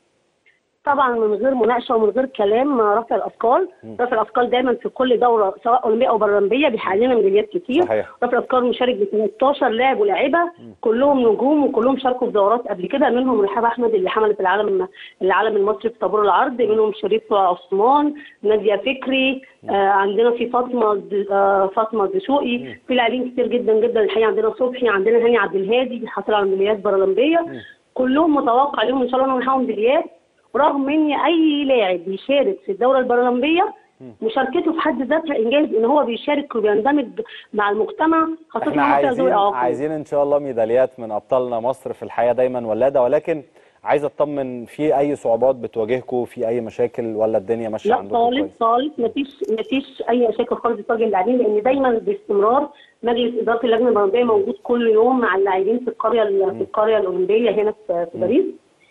طبعا من غير مناقشه ومن غير كلام آه، رفع الاثقال رفع الاثقال دايما في كل دوره سواء اولمبيه او برلمبيه بيحقق لنا ميداليات كتير صحيح. رفع الاثقال مشارك ب 13 لاعب ولاعيبه كلهم نجوم وكلهم شاركوا في دورات قبل كده منهم رحاب احمد اللي حملت العالم العالم المصري في طابور العرض منهم شريف عثمان ناديه فكري آه عندنا في فاطمه د- آه فاطمه دسوقي في لاعبين كتير جدا جدا الحقيقه عندنا صبحي عندنا هاني عبد الهادي حصل على ميداليات برلمبيه كلهم متوقع لهم ان شاء الله انهم يحققوا ميداليات رغم ان اي لاعب بيشارك في الدوره البرلمبيه مشاركته في حد ذاتها انجاز ان هو بيشارك وبيندمج مع المجتمع خاصه احنا حتى ذوي عايزين الاعاقه عايزين ان شاء الله ميداليات من ابطالنا مصر في الحياه دايما ولاده ولكن عايز اطمن في اي صعوبات بتواجهكم في اي مشاكل ولا الدنيا ماشيه لا عندكم خالص كويس خالص مفيش مفيش اي مشاكل خالص بتواجه اللاعبين لان دايما باستمرار مجلس اداره اللجنه الاولمبيه موجود كل يوم مع اللاعبين في القريه ال- في القريه الاولمبيه هنا في في باريس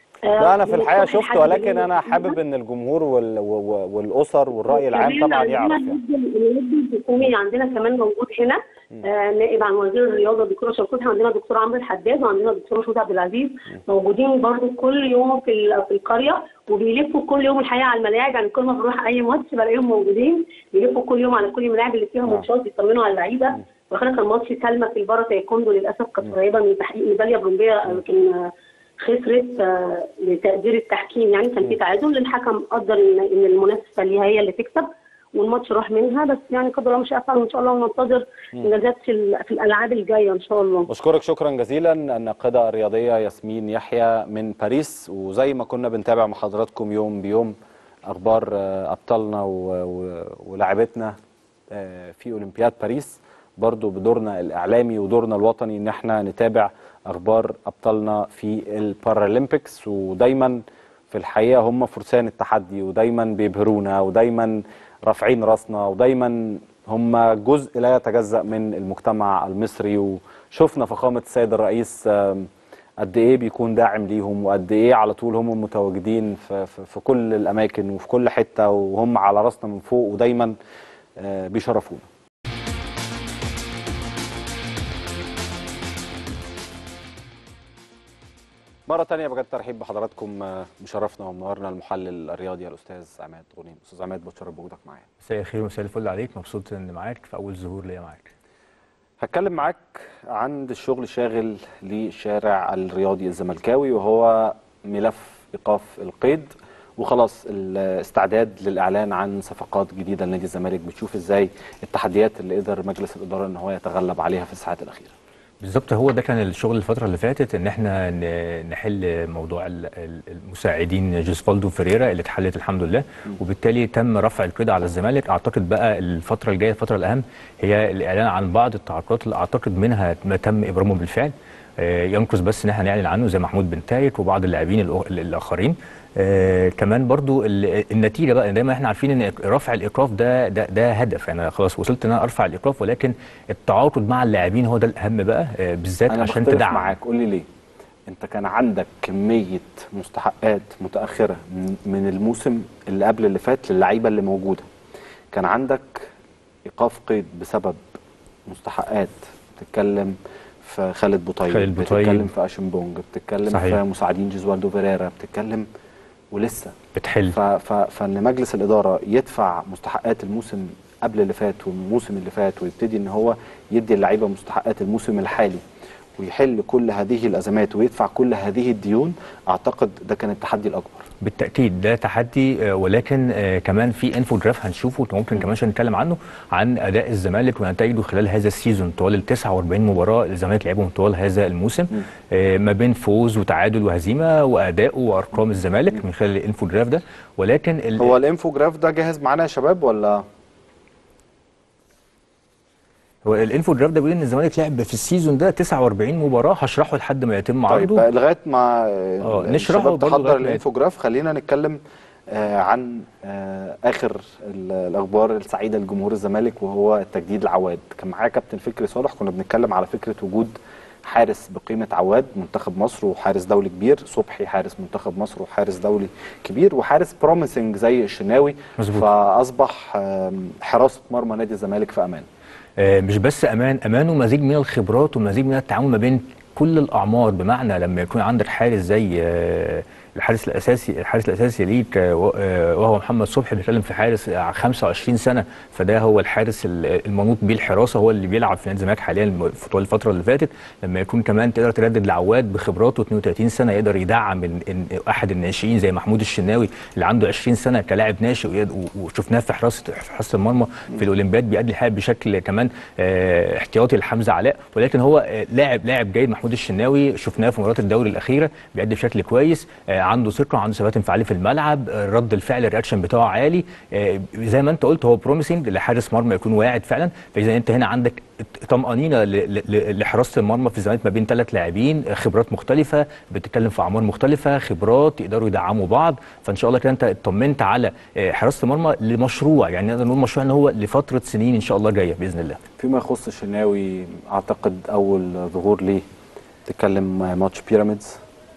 لا انا في من الحقيقه الصبح شفت لحد ولكن بالليل. انا حابب ان الجمهور وال... و- و- والاسر والراي العام كمان طبعا عندنا يعرف يعني النادي النادي الحكومي عندنا كمان موجود هنا آه نائب عن وزير الرياضه الدكتوره شوكوت عندنا دكتور عمرو الحداد وعندنا دكتور محمود عبد العزيز موجودين برضو كل يوم في ال- في القريه وبيلفوا كل يوم الحقيقه على الملاعب يعني كل ما بنروح اي ماتش بلاقيهم موجودين بيلفوا كل يوم على كل الملاعب اللي فيها ماتشات بيطمنوا على اللعيبه واخيرا كان ماتش سلمى في البارا تايكوندو للاسف كانت قريبه من تحقيق ميداليه برونزيه لكن آه، خسرت آه، لتقدير التحكيم يعني كان في تعادل الحكم قدر ان ان المنافسه ليها هي اللي تكسب والماتش راح منها بس يعني قدر الله مش هيفعل وان شاء الله وننتظر انجازات في ال- في الالعاب الجايه ان شاء الله بشكرك شكرا جزيلا الناقده الرياضيه ياسمين يحيى من باريس وزي ما كنا بنتابع مع حضراتكم يوم بيوم اخبار آه، ابطالنا و- و- ولاعبتنا آه، في اولمبياد باريس برضو بدورنا الاعلامي ودورنا الوطني ان احنا نتابع اخبار ابطالنا في البارالمبيكس ودايما في الحقيقه هم فرسان التحدي ودايما بيبهرونا ودايما رافعين راسنا ودايما هم جزء لا يتجزأ من المجتمع المصري وشفنا فخامة السيد الرئيس آم، قد ايه بيكون داعم ليهم وقد ايه على طول هم متواجدين في, في, في كل الاماكن وفي كل حتة وهم على راسنا من فوق ودايما آه، بيشرفونا مرة تانية بجد ترحيب بحضراتكم آه، مشرفنا ومنورنا المحلل الرياضي الأستاذ عماد غنيم أستاذ عماد بتشرف بوجودك معايا مساء الخير ومساء الفل عليك مبسوط ان معاك في اول ظهور ليا معاك هتكلم معاك عن الشغل الشاغل للشارع الرياضي الزملكاوي وهو ملف ايقاف القيد وخلاص الاستعداد للاعلان عن صفقات جديده لنادي الزمالك بتشوف ازاي التحديات اللي قدر مجلس الاداره ان هو يتغلب عليها في الساعات الاخيره بالظبط هو ده كان الشغل الفترة اللي فاتت ان احنا ن- نحل موضوع ال- ال- المساعدين جوزفالدو فيريرا اللي اتحلت الحمد لله وبالتالي تم رفع القيد على الزمالك اعتقد بقى الفترة الجاية الفترة الاهم هي الاعلان عن بعض التعاقدات اللي اعتقد منها ما تم ابرامه بالفعل آه، ينقص بس ان احنا نعلن عنه زي محمود بن تايك وبعض اللاعبين الأخ- الاخرين آه كمان برضو ال- النتيجه بقى دايما احنا عارفين ان رفع الايقاف ده ده ده هدف انا خلاص وصلت ان انا ارفع الايقاف ولكن التعاقد مع اللاعبين هو ده الاهم بقى آه بالذات انا عشان بختلف تدعم معاك قول لي ليه انت كان عندك كميه مستحقات متاخره من- من الموسم اللي قبل اللي فات للعيبه اللي موجوده كان عندك ايقاف قيد بسبب مستحقات بتتكلم في خالد بوطيب خالد بوطيب. بتتكلم في اشمبونج بتتكلم صحيح. في مساعدين جيزوالدو فيريرا بتتكلم ولسه بتحل ف ف فان مجلس الاداره يدفع مستحقات الموسم قبل اللي فات والموسم اللي فات ويبتدي ان هو يدي اللعيبه مستحقات الموسم الحالي ويحل كل هذه الازمات ويدفع كل هذه الديون اعتقد ده كان التحدي الاكبر بالتاكيد ده تحدي آه، ولكن آه، كمان في انفوجراف هنشوفه ممكن كمان عشان نتكلم عنه عن اداء الزمالك ونتائجه خلال هذا السيزون طوال ال 49 مباراه اللي الزمالك لعبهم طوال هذا الموسم آه، ما بين فوز وتعادل وهزيمه واداؤه وارقام الزمالك من خلال الانفوجراف ده ولكن ال- هو الانفوجراف ده جاهز معانا يا شباب ولا هو الانفوجراف ده بيقول ان الزمالك لعب في السيزون ده 49 مباراه هشرحه لحد ما يتم طيب عرضه لغايه ما آه، ال- نشرحه الشباب برضه تحضر لغاية ما- الانفوجراف خلينا نتكلم آه، عن آه، اخر ال- الاخبار السعيده لجمهور الزمالك وهو التجديد العواد كان معايا كابتن فكري صالح كنا بنتكلم على فكره وجود حارس بقيمه عواد منتخب مصر وحارس دولي كبير صبحي حارس منتخب مصر وحارس دولي كبير وحارس بروميسنج زي الشناوي مظبوط. فاصبح آم، حراسه مرمى نادي الزمالك في امان آه، مش بس امان امان ومزيج من الخبرات ومزيج من التعامل ما بين كل الاعمار بمعنى لما يكون عندك حارس زي آه، الحارس الاساسي الحارس الاساسي ليك آه، و- آه، وهو محمد صبحي بنتكلم في حارس آه، 25 سنه فده هو الحارس ال- المنوط بيه الحراسه هو اللي بيلعب في نادي الزمالك حاليا في طوال الفتره اللي فاتت لما يكون كمان تقدر تردد لعواد بخبراته 32 سنه يقدر يدعم ال- ال- احد الناشئين زي محمود الشناوي اللي عنده 20 سنه كلاعب ناشئ ويد- و- وشفناه في حراسه في حراسه المرمى في الاولمبياد بيأدي الحقيقه بشكل كمان آه، احتياطي لحمزه علاء ولكن هو آه، لاعب لاعب جيد محمود الشناوي شفناه في مباريات الدوري الاخيره بيأدي بشكل كويس آه، عنده ثقه عنده ثبات انفعالي في الملعب آه، رد الفعل الرياكشن بتاعه عالي آه، زي ما انت قلت هو بروميسنج لحارس مرمى يكون واعد فعلا فاذا انت هنا عندك طمأنينة ل- ل- ل- لحراسة المرمى في الزمالك ما بين ثلاث لاعبين خبرات مختلفة بتتكلم في أعمار مختلفة خبرات يقدروا يدعموا بعض فإن شاء الله كده أنت اطمنت على آه، حراسة المرمى لمشروع يعني نقدر نقول مشروع إن هو لفترة سنين إن شاء الله جاية بإذن الله فيما يخص الشناوي اعتقد اول ظهور ليه تتكلم ماتش بيراميدز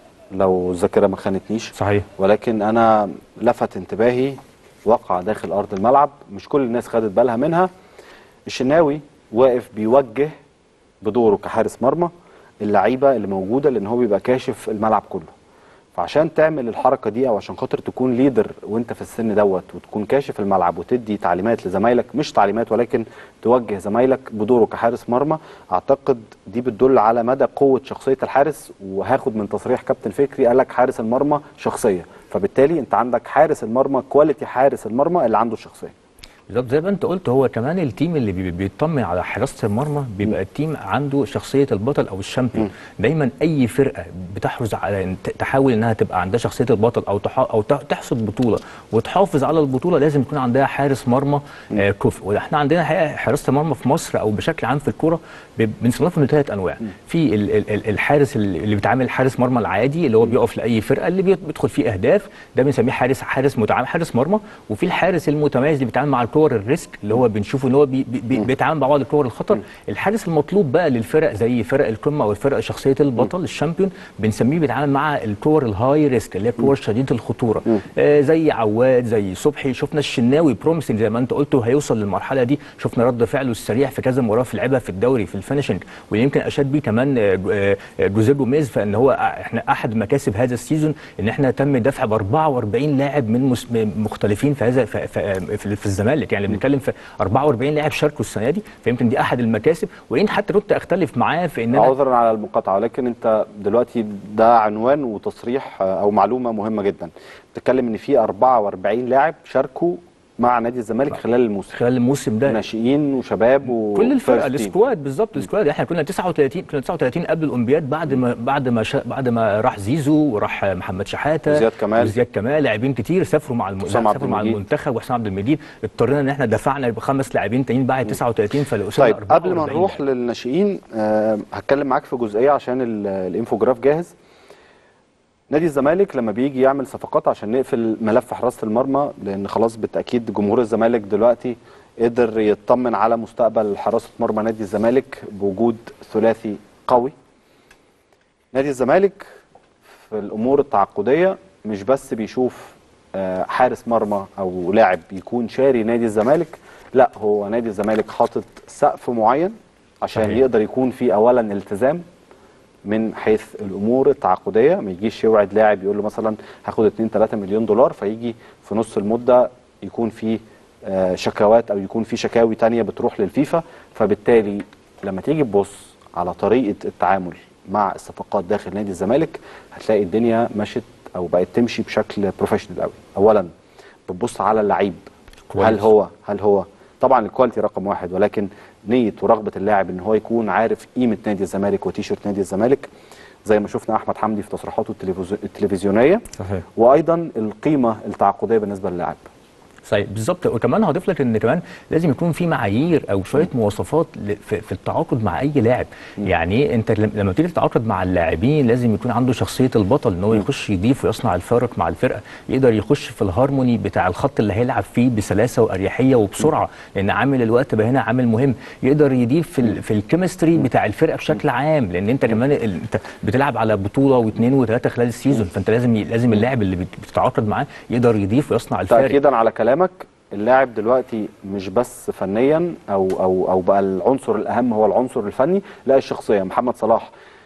لو الذاكره ما خانتنيش صحيح ولكن انا لفت انتباهي وقع داخل ارض الملعب مش كل الناس خدت بالها منها الشناوي واقف بيوجه بدوره كحارس مرمى اللعيبه اللي موجوده لان هو بيبقى كاشف الملعب كله فعشان تعمل الحركه دي او عشان خاطر تكون ليدر وانت في السن دوت وتكون كاشف الملعب وتدي تعليمات لزمايلك مش تعليمات ولكن توجه زمايلك بدوره كحارس مرمى اعتقد دي بتدل على مدى قوه شخصيه الحارس وهاخد من تصريح كابتن فكري قال لك حارس المرمى شخصيه فبالتالي انت عندك حارس المرمى كواليتي حارس المرمى اللي عنده شخصيه بالظبط زي ما انت قلت هو كمان التيم اللي بي- بيطمن على حراسه المرمى بيبقى التيم عنده شخصيه البطل او الشامبيون دايما اي فرقه بتحرص على ان ت- تحاول انها تبقى عندها شخصيه البطل او تح او ت- تحصد بطوله وتحافظ على البطوله لازم يكون عندها حارس مرمى آه كفء واحنا عندنا الحقيقه حراسه المرمى في مصر او بشكل عام في الكوره ب- بنصنفهم لثلاث انواع في ال- ال- ال- الحارس اللي اللي بيتعامل حارس مرمى العادي اللي هو بيقف لاي فرقه اللي بيت- بيدخل فيه اهداف ده بنسميه حارس حارس متعامل حارس مرمى وفي الحارس المتميز اللي بيتعامل مع الكور الريسك اللي هو بنشوفه ان هو بي بي بيتعامل مع بعض الكور الخطر الحارس المطلوب بقى للفرق زي فرق القمه او الفرق شخصيه البطل الشامبيون بنسميه بيتعامل مع الكور الهاي ريسك اللي هي الكور شديده الخطوره آه زي عواد زي صبحي شفنا الشناوي بروميسنج زي ما انت قلت هيوصل للمرحله دي شفنا رد فعله السريع في كذا مباراه في لعبها في الدوري في الفينشنج ويمكن اشاد بيه كمان آه، آه، آه، جوزيه جوميز فان هو احنا احد مكاسب هذا السيزون ان احنا تم دفع ب 44 لاعب من مس- من مختلفين في هذا في, في, في, في الزمالك يعني بنتكلم في 44 لاعب شاركوا السنه دي فيمكن دي احد المكاسب وان حتى كنت اختلف معاه في ان انا عذرا على المقاطعه ولكن انت دلوقتي ده عنوان وتصريح آه، او معلومه مهمه جدا بتتكلم ان في 44 لاعب شاركوا مع نادي الزمالك خلال الموسم خلال الموسم ده ناشئين وشباب و كل الفرقه first team. السكواد بالظبط السكواد احنا كنا 39 كنا 39 قبل الاولمبياد بعد ما بعد ما شا بعد ما راح زيزو وراح محمد شحاته وزياد كمال. وزياد كمال لاعبين كتير سافروا مع الم... حسام عبد سافروا مع المجيد. المنتخب وحسام عبد المجيد اضطرينا ان احنا دفعنا بخمس لاعبين تانيين بعد 39 فوصلنا طيب قبل ما 44 نروح للناشئين آه هتكلم معاك في جزئيه عشان ال- الانفوجراف جاهز نادي الزمالك لما بيجي يعمل صفقات عشان نقفل ملف حراسه المرمى لان خلاص بالتاكيد جمهور الزمالك دلوقتي قدر يطمن على مستقبل حراسه مرمى نادي الزمالك بوجود ثلاثي قوي نادي الزمالك في الامور التعاقديه مش بس بيشوف آه، حارس مرمى او لاعب يكون شاري نادي الزمالك لا هو نادي الزمالك حاطط سقف معين عشان صحيح. يقدر يكون في اولا التزام من حيث الامور التعاقديه ما يجيش يوعد لاعب يقول له مثلا هاخد 2 3 مليون دولار فيجي في نص المده يكون في آه، شكاوات او يكون في شكاوي تانية بتروح للفيفا فبالتالي لما تيجي تبص على طريقه التعامل مع الصفقات داخل نادي الزمالك هتلاقي الدنيا مشت او بقت تمشي بشكل بروفيشنال قوي اولا بتبص على اللعيب هل كويس. هو هل هو طبعا الكواليتي رقم واحد ولكن نيه ورغبه اللاعب ان هو يكون عارف قيمه نادي الزمالك وتيشيرت نادي الزمالك زي ما شفنا احمد حمدي في تصريحاته التلفزيو- التلفزيونيه صحيح وايضا القيمه التعاقديه بالنسبه للاعب صحيح بالظبط وكمان هضيف لك ان كمان لازم يكون في معايير او شويه مواصفات ل- في في التعاقد مع اي لاعب يعني انت لم- لما تيجي تتعاقد مع اللاعبين لازم يكون عنده شخصيه البطل ان هو يخش يضيف ويصنع الفارق مع الفرقه يقدر يخش في الهارموني بتاع الخط اللي هيلعب فيه بسلاسه واريحيه وبسرعه لان عامل الوقت بقى هنا عامل مهم يقدر يضيف في ال- في الكيمستري بتاع الفرقه بشكل عام لان انت كمان ال- انت بتلعب على بطوله واثنين وثلاثه خلال السيزون فانت لازم ي- لازم اللاعب اللي بت- بتتعاقد معاه يقدر يضيف ويصنع الفارق تاكيدا على كلامك اللاعب دلوقتي مش بس فنيا او او او بقى العنصر الاهم هو العنصر الفني لا الشخصيه محمد صلاح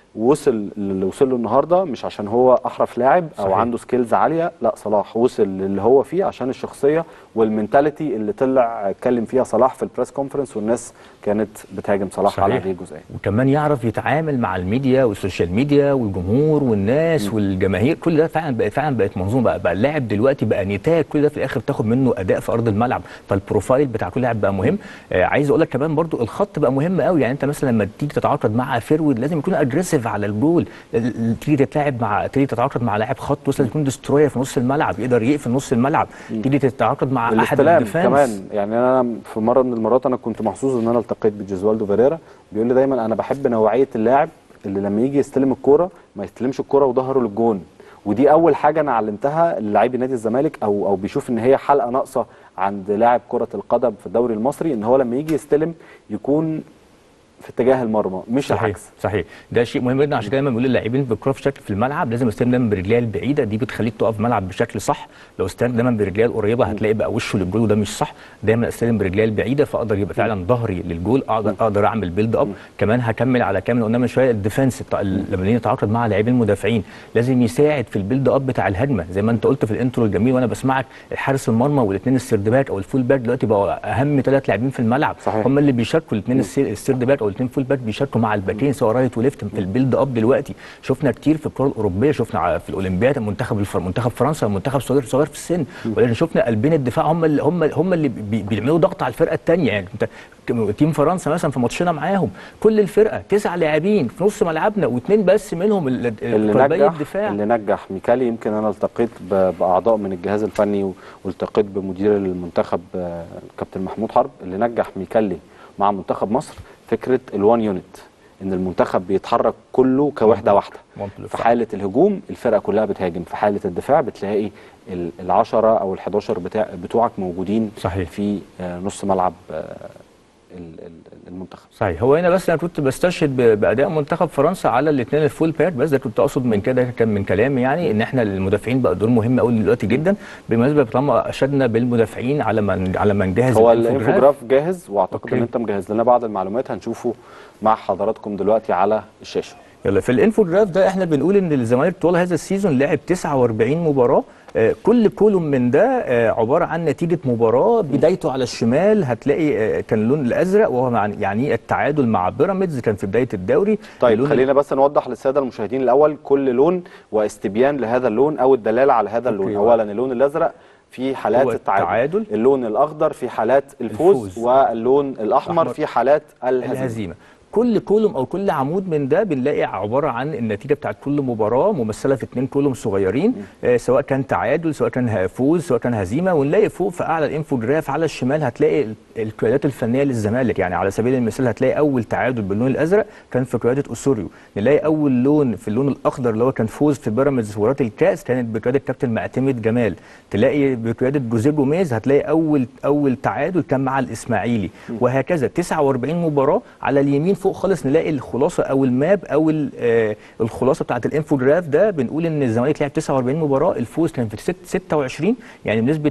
وصل اللي وصل له النهارده مش عشان هو احرف لاعب او صحيح. عنده سكيلز عاليه لا صلاح وصل للي هو فيه عشان الشخصيه والمنتاليتي اللي طلع اتكلم فيها صلاح في البريس كونفرنس والناس كانت بتهاجم صلاح على صحيح. هذه الجزئيه وكمان يعرف يتعامل مع الميديا والسوشيال ميديا والجمهور والناس والجماهير كل ده فعلا بقى فعلا بقت منظومه بقى, بقى اللاعب دلوقتي بقى نتاج كل ده في الاخر بتاخد منه اداء في ارض الملعب فالبروفايل بتاع كل لاعب بقى مهم آه عايز اقول لك كمان برضو الخط بقى مهم قوي يعني انت مثلا لما تيجي تتعاقد مع فيرود لازم يكون اجريسيف على الجول ال- ال- تيجي تتلاعب مع تيجي تتعاقد مع لاعب خط وسط لازم يكون دستروير في نص الملعب يقدر يقفل نص الملعب تيجي تتعاقد مع احد الاستلام الديفنس كمان يعني انا في مره من المرات انا كنت محظوظ ان انا التقيت بجيزوالدو فيريرا بيقول لي دايما انا بحب نوعيه اللاعب اللي لما يجي يستلم الكوره ما يستلمش الكوره وظهره للجون ودي اول حاجه انا علمتها للاعبي نادي الزمالك او او بيشوف ان هي حلقه ناقصه عند لاعب كره القدم في الدوري المصري ان هو لما يجي يستلم يكون في اتجاه المرمى مش صحيح العكس صحيح ده شيء مهم جدا عشان كده دايما بنقول للاعبين بالكره في شكل في الملعب لازم يستلم دايما برجليه البعيده دي بتخليك تقف في الملعب بشكل صح لو استلم دايما برجليه القريبه هتلاقي بقى وشه للجول وده مش صح دايما استلم برجليه البعيده فاقدر يبقى فعلا ظهري للجول اقدر اقدر اعمل بيلد اب كمان هكمل على كامل قلنا من شويه الديفنس بتاع ال- لما نيجي نتعاقد مع لاعبين المدافعين لازم يساعد في البيلد اب بتاع الهجمه زي ما انت قلت في الانترو الجميل وانا بسمعك الحارس المرمى والاثنين السيرد باك او الفول باك دلوقتي بقوا اهم ثلاث لاعبين في الملعب صحيح. هم اللي بيشاركوا الاثنين السيرد باك او الاثنين فول باك بيشاركوا مع الباكين سواء رايت وليفت في البيلد اب دلوقتي شفنا كتير في الكره الاوروبيه شفنا ع- في الاولمبياد منتخب الفر... منتخب فرنسا منتخب صغير صغير في السن ولكن شفنا قلبين الدفاع هم اللي هم هم اللي بي... بيعملوا ضغط على الفرقه الثانيه يعني انت ك- تيم فرنسا مثلا في ماتشنا معاهم كل الفرقه تسع لاعبين في نص ملعبنا واثنين بس منهم ال- اللي قلبي نجح الدفاع اللي نجح ميكالي يمكن انا التقيت ب- باعضاء من الجهاز الفني و- والتقيت بمدير المنتخب آه، الكابتن محمود حرب اللي نجح ميكالي مع منتخب مصر فكره الوان يونت ان المنتخب بيتحرك كله كوحده واحده منطقي. في حاله الهجوم الفرقه كلها بتهاجم في حاله الدفاع بتلاقي ال- العشرة او ال11 بتاع بتوعك موجودين صحيح. في آه، نص ملعب آه، ال- ال- المنتخب صحيح هو هنا بس انا كنت بستشهد ب- باداء منتخب فرنسا على الاثنين الفول باك بس ده كنت اقصد من كده كان من كلامي يعني ان احنا المدافعين بقى دور مهم قوي دلوقتي جدا بالمناسبه طالما اشدنا بالمدافعين على ما على ما نجهز هو الانفوجراف. الانفوجراف جاهز واعتقد أوكي. ان انت مجهز لنا بعض المعلومات هنشوفه مع حضراتكم دلوقتي على الشاشه يلا في الانفوجراف ده احنا بنقول ان الزمالك طول هذا السيزون لعب 49 مباراه آه، كل كولوم من ده آه، عباره عن نتيجه مباراه بدايته على الشمال هتلاقي آه، كان اللون الازرق وهو مع يعني التعادل مع بيراميدز كان في بدايه الدوري طيب اللون خلينا بس نوضح للساده المشاهدين الاول كل لون واستبيان لهذا اللون او الدلاله على هذا اللون أوكي. اولا اللون الازرق في حالات هو التعادل. التعادل. اللون الاخضر في حالات الفوز, الفوز. واللون الاحمر الأحمر. في حالات الهزيمه, الهزيمه كل كولوم او كل عمود من ده بنلاقي عباره عن النتيجه بتاعت كل مباراه ممثله في اثنين كولوم صغيرين آه سواء كان تعادل سواء كان ه- فوز سواء كان هزيمه ونلاقي فوق في اعلى الانفوجراف على الشمال هتلاقي ال- القيادات الفنيه للزمالك يعني على سبيل المثال هتلاقي اول تعادل باللون الازرق كان في قياده اسوريو نلاقي اول لون في اللون الاخضر اللي هو كان فوز في بيراميدز في مباراه الكاس كانت بقياده كابتن معتمد جمال تلاقي بقياده جوزيه جوميز هتلاقي اول اول تعادل كان مع الاسماعيلي وهكذا 49 مباراه على اليمين فوق خالص نلاقي الخلاصه او الماب او ال- آه، الخلاصه بتاعت الانفوجراف ده بنقول ان الزمالك لعب 49 مباراه الفوز كان في ست- 26 يعني بنسبه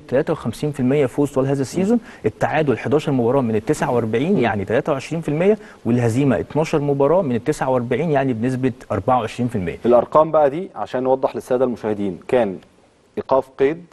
53% فوز طوال هذا السيزون التعادل 11 مباراه من ال 49 يعني 23% والهزيمه 12 مباراه من ال 49 يعني بنسبه 24% الارقام بقى دي عشان نوضح للساده المشاهدين كان ايقاف قيد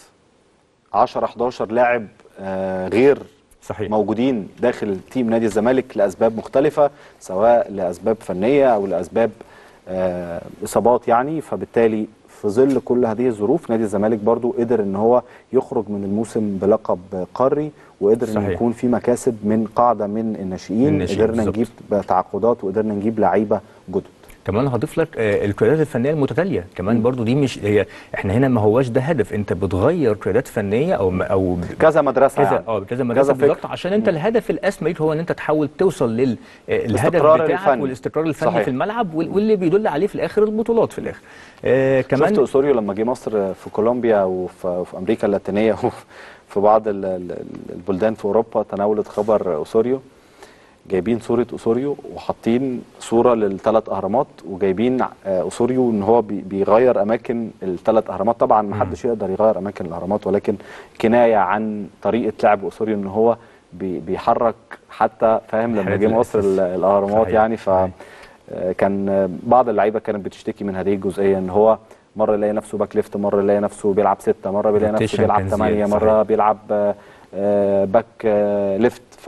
10 11 لاعب آه، غير صحيح موجودين داخل تيم نادي الزمالك لاسباب مختلفه سواء لاسباب فنيه او لاسباب آه، اصابات يعني فبالتالي في ظل كل هذه الظروف نادي الزمالك برضو قدر ان هو يخرج من الموسم بلقب قاري وقدر ان صحيح. يكون في مكاسب من قاعده من الناشئين الناشئين قدرنا بالظبط. نجيب تعاقدات وقدرنا نجيب لعيبه جدد كمان هضيف لك آه، القيادات الفنيه المتتاليه كمان برضو دي مش هي احنا هنا ما هواش ده هدف انت بتغير قيادات فنيه او او كذا مدرسه كذا يعني. اه كذا مدرسه فكر. بالظبط عشان انت الهدف الاسمى ليك هو ان انت تحاول توصل للهدف الاستقرار بتاعك الفني. والاستقرار الفني صحيح. في الملعب وال- واللي بيدل عليه في الاخر البطولات في الاخر آه شفت كمان اسوريو لما جه مصر في كولومبيا وفي وفي امريكا اللاتينيه وفي في بعض ال- ال- البلدان في اوروبا تناولت خبر اسوريو جايبين صوره اسوريو وحاطين صوره للثلاث اهرامات وجايبين آه، اسوريو ان هو بي- بيغير اماكن الثلاث اهرامات طبعا ما حدش يقدر يغير اماكن الاهرامات ولكن كنايه عن طريقه لعب اسوريو ان هو بي- بيحرك حتى فاهم لما الحاجات جه مصر الأساس. ال- الاهرامات صحيح. يعني ف صحيح. آه، كان آه، بعض اللعيبه كانت بتشتكي من هذه الجزئيه ان هو مره يلاقي نفسه باك ليفت مره يلاقي نفسه بيلعب سته مره بيلاقي نفسه Rotation بيلعب كان ثمانيه زيادة، مره صحيح. بيلعب آه، آه، باك آه، ليفت ف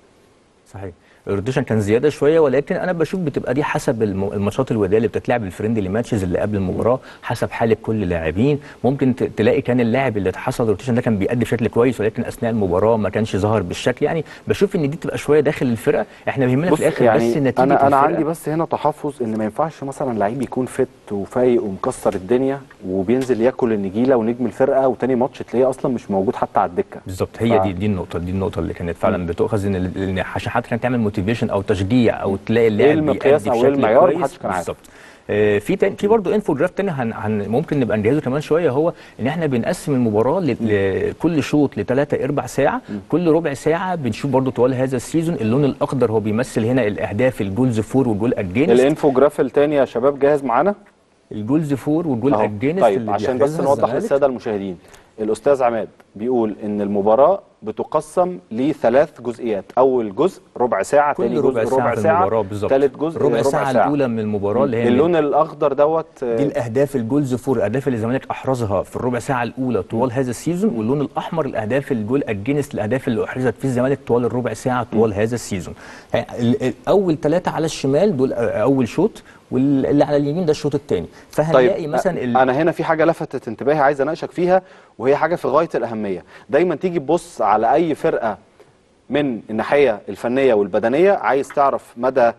صحيح الروتيشن كان زياده شويه ولكن انا بشوف بتبقى دي حسب الم- الماتشات الوديه اللي بتتلعب الفريندلي ماتشز اللي قبل المباراه حسب حاله كل لاعبين ممكن ت- تلاقي كان اللاعب اللي حصل الروتيشن ده كان بيأدي بشكل كويس ولكن اثناء المباراه ما كانش ظاهر بالشكل يعني بشوف ان دي تبقى شويه داخل الفرقه احنا بيهمنا بص في الاخر يعني بس نتيجه انا انا الفرقة. عندي بس هنا تحفظ ان ما ينفعش مثلا لعيب يكون فت وفايق ومكسر الدنيا وبينزل ياكل النجيله ونجم الفرقه وتاني ماتش تلاقيه اصلا مش موجود حتى على الدكه بالظبط هي ف- دي دي النقطه دي النقطه اللي كانت فعلا بتؤخذ ان ال- إن عشان حتى كانت تعمل موتيفيشن او تشجيع او تلاقي اللاعب المقياس بيأدي أو إيه بشكل المعيار؟ كويس. محدش كان عارف. بالظبط آه، في تاني في برضه انفو جراف تاني هن هن ممكن نبقى نجهزه كمان شويه هو ان احنا بنقسم المباراه ل- لكل شوط لثلاثة اربع ساعه كل ربع ساعه بنشوف برضه طوال هذا السيزون اللون الاخضر هو بيمثل هنا الاهداف الجولز فور والجول اجينست الانفوجراف التاني يا شباب جاهز معانا الجولز فور والجول أهو. اجينست طيب عشان بس بيحرزها نوضح الزمالك. للساده المشاهدين الاستاذ عماد بيقول ان المباراه بتقسم لثلاث جزئيات اول جزء ربع ساعه كل تاني جزء ربع ساعه في المباراه بالظبط ثالث جزء ربع ساعه الاولى من المباراه اللي هي اللون الاخضر دوت آه، دي الاهداف الجولز فور الاهداف اللي الزمالك احرزها في الربع ساعه الاولى طوال هذا السيزون واللون الاحمر الاهداف الجول اجينست الاهداف اللي احرزت في الزمالك طوال الربع ساعه طوال هذا السيزون يعني ال- ال- اول ثلاثه على الشمال دول اول شوط واللي على اليمين ده الشوط الثاني فهنلاقي طيب مثلا ال... انا هنا في حاجه لفتت انتباهي عايز اناقشك فيها وهي حاجه في غايه الاهميه دايما تيجي تبص على اي فرقه من الناحيه الفنيه والبدنيه عايز تعرف مدى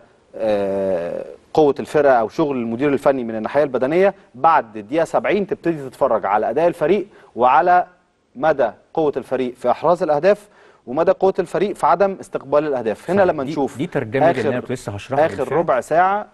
آه، قوه الفرقه او شغل المدير الفني من الناحيه البدنيه بعد الدقيقه 70 تبتدي تتفرج على اداء الفريق وعلى مدى قوه الفريق في احراز الاهداف ومدى قوه الفريق في عدم استقبال الاهداف هنا صحيح. لما دي- نشوف دي ترجمة اللي أنا كنت لسه هشرحها اخر بالفعل. ربع ساعه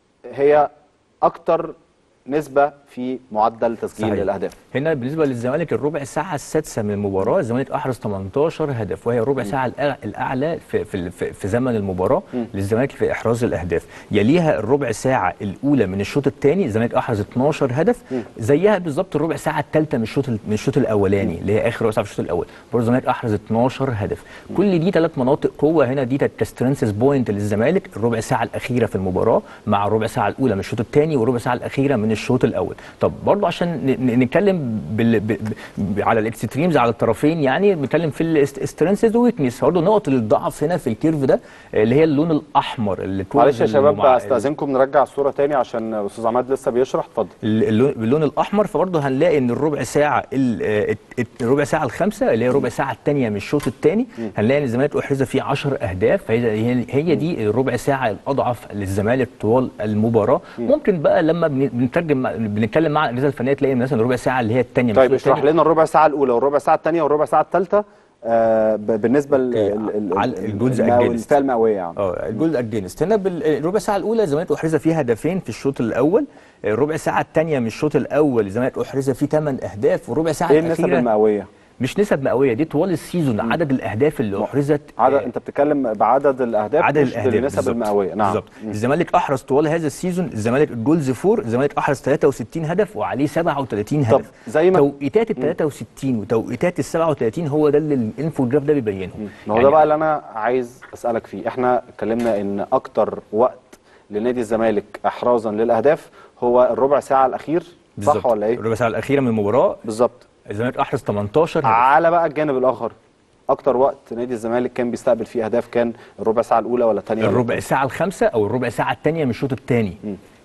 هي اكتر نسبه في معدل تسجيل صحيح. الاهداف هنا بالنسبه للزمالك الربع ساعه السادسه من المباراه الزمالك احرز 18 هدف وهي الربع ساعه الأع- الاعلى في في في, في زمن المباراه للزمالك في احراز الاهداف يليها الربع ساعه الاولى من الشوط الثاني الزمالك احرز 12 هدف زيها بالظبط الربع ساعه الثالثه من الشوط ال- من الشوط الاولاني اللي هي اخر ربع ساعه في الشوط الاول برضه الزمالك احرز 12 هدف كل دي ثلاث مناطق قوه هنا دي كسترنسز بوينت للزمالك الربع ساعه الاخيره في المباراه مع الربع ساعه الاولى من الشوط الثاني والربع ساعه الاخيره من الشوط الاول طب برضه عشان ن- ن- نتكلم بال... ب... ب... على الاكستريمز على الطرفين يعني بنتكلم في السترنسز ويكنس برضه نقط الضعف هنا في الكيرف ده اللي هي اللون الاحمر اللي طول معلش يا شباب المع- استاذنكم نرجع الصوره تاني عشان استاذ عماد لسه بيشرح اتفضل اللون باللون الاحمر فبرضه هنلاقي ان الربع ساعه ال- آه، الت- الربع ساعه الخامسه اللي هي الربع ساعه الثانيه من الشوط الثاني هنلاقي ان الزمالك احرز فيه 10 اهداف فهي هي- هي دي الربع ساعه الاضعف للزمالك طوال المباراه ممكن بقى لما بن- بنترجم مع- بنتكلم مع الاجهزه الفنيه تلاقي مثلا الربع ساعه اللي هي الثانيه طيب اشرح لنا الربع ساعه الاولى والربع ساعه الثانيه والربع ساعه الثالثه آه ب- بالنسبه لل على الجولز المئوي- against. الفئه المئويه يعني اه الجول اجينست هنا بالربع ساعه الاولى الزمالك احرز فيها هدفين في الشوط الاول الربع ساعه الثانيه من الشوط الاول الزمالك احرز فيه 8 اهداف والربع ساعه ايه النسب الاخيره المئويه مش نسب مئويه دي طوال السيزون عدد الاهداف اللي احرزت عدد آه، انت بتتكلم بعدد الاهداف عدد مش الاهداف بالنسب بالظبط. المئويه نعم بالظبط الزمالك احرز طوال هذا السيزون الزمالك الجولز فور الزمالك احرز 63 هدف وعليه 37 طب هدف زي ما- توقيتات ال 63 وتوقيتات ال 37 هو ده اللي الانفوجراف ده بيبينه ما هو ده بقى اللي انا عايز اسالك فيه احنا اتكلمنا ان اكتر وقت لنادي الزمالك احرازا للاهداف هو الربع ساعه الاخير صح ولا ايه الربع ساعه الاخيره من المباراه بالظبط الزمالك احرز 18 هدف على بقى الجانب الاخر اكتر وقت نادي الزمالك كان بيستقبل فيه اهداف كان الربع ساعه الاولى ولا الثانيه الربع ساعه الخامسه او الربع ساعه الثانيه من الشوط الثاني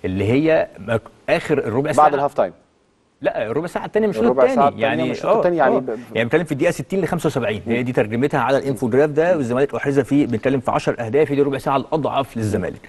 اللي هي مك- اخر الربع ساعه بعد الهاف تايم لا الربع ساعه الثانيه مش الشوط الربع ساعة الثاني التانية يعني مش الشوط التاني، يعني آه. ب- يعني بنتكلم في الدقيقه 60 ل 75 هي دي ترجمتها على الانفو جراف ده والزمالك احرز فيه بنتكلم في 10 اهداف هي دي ربع ساعه الاضعف للزمالك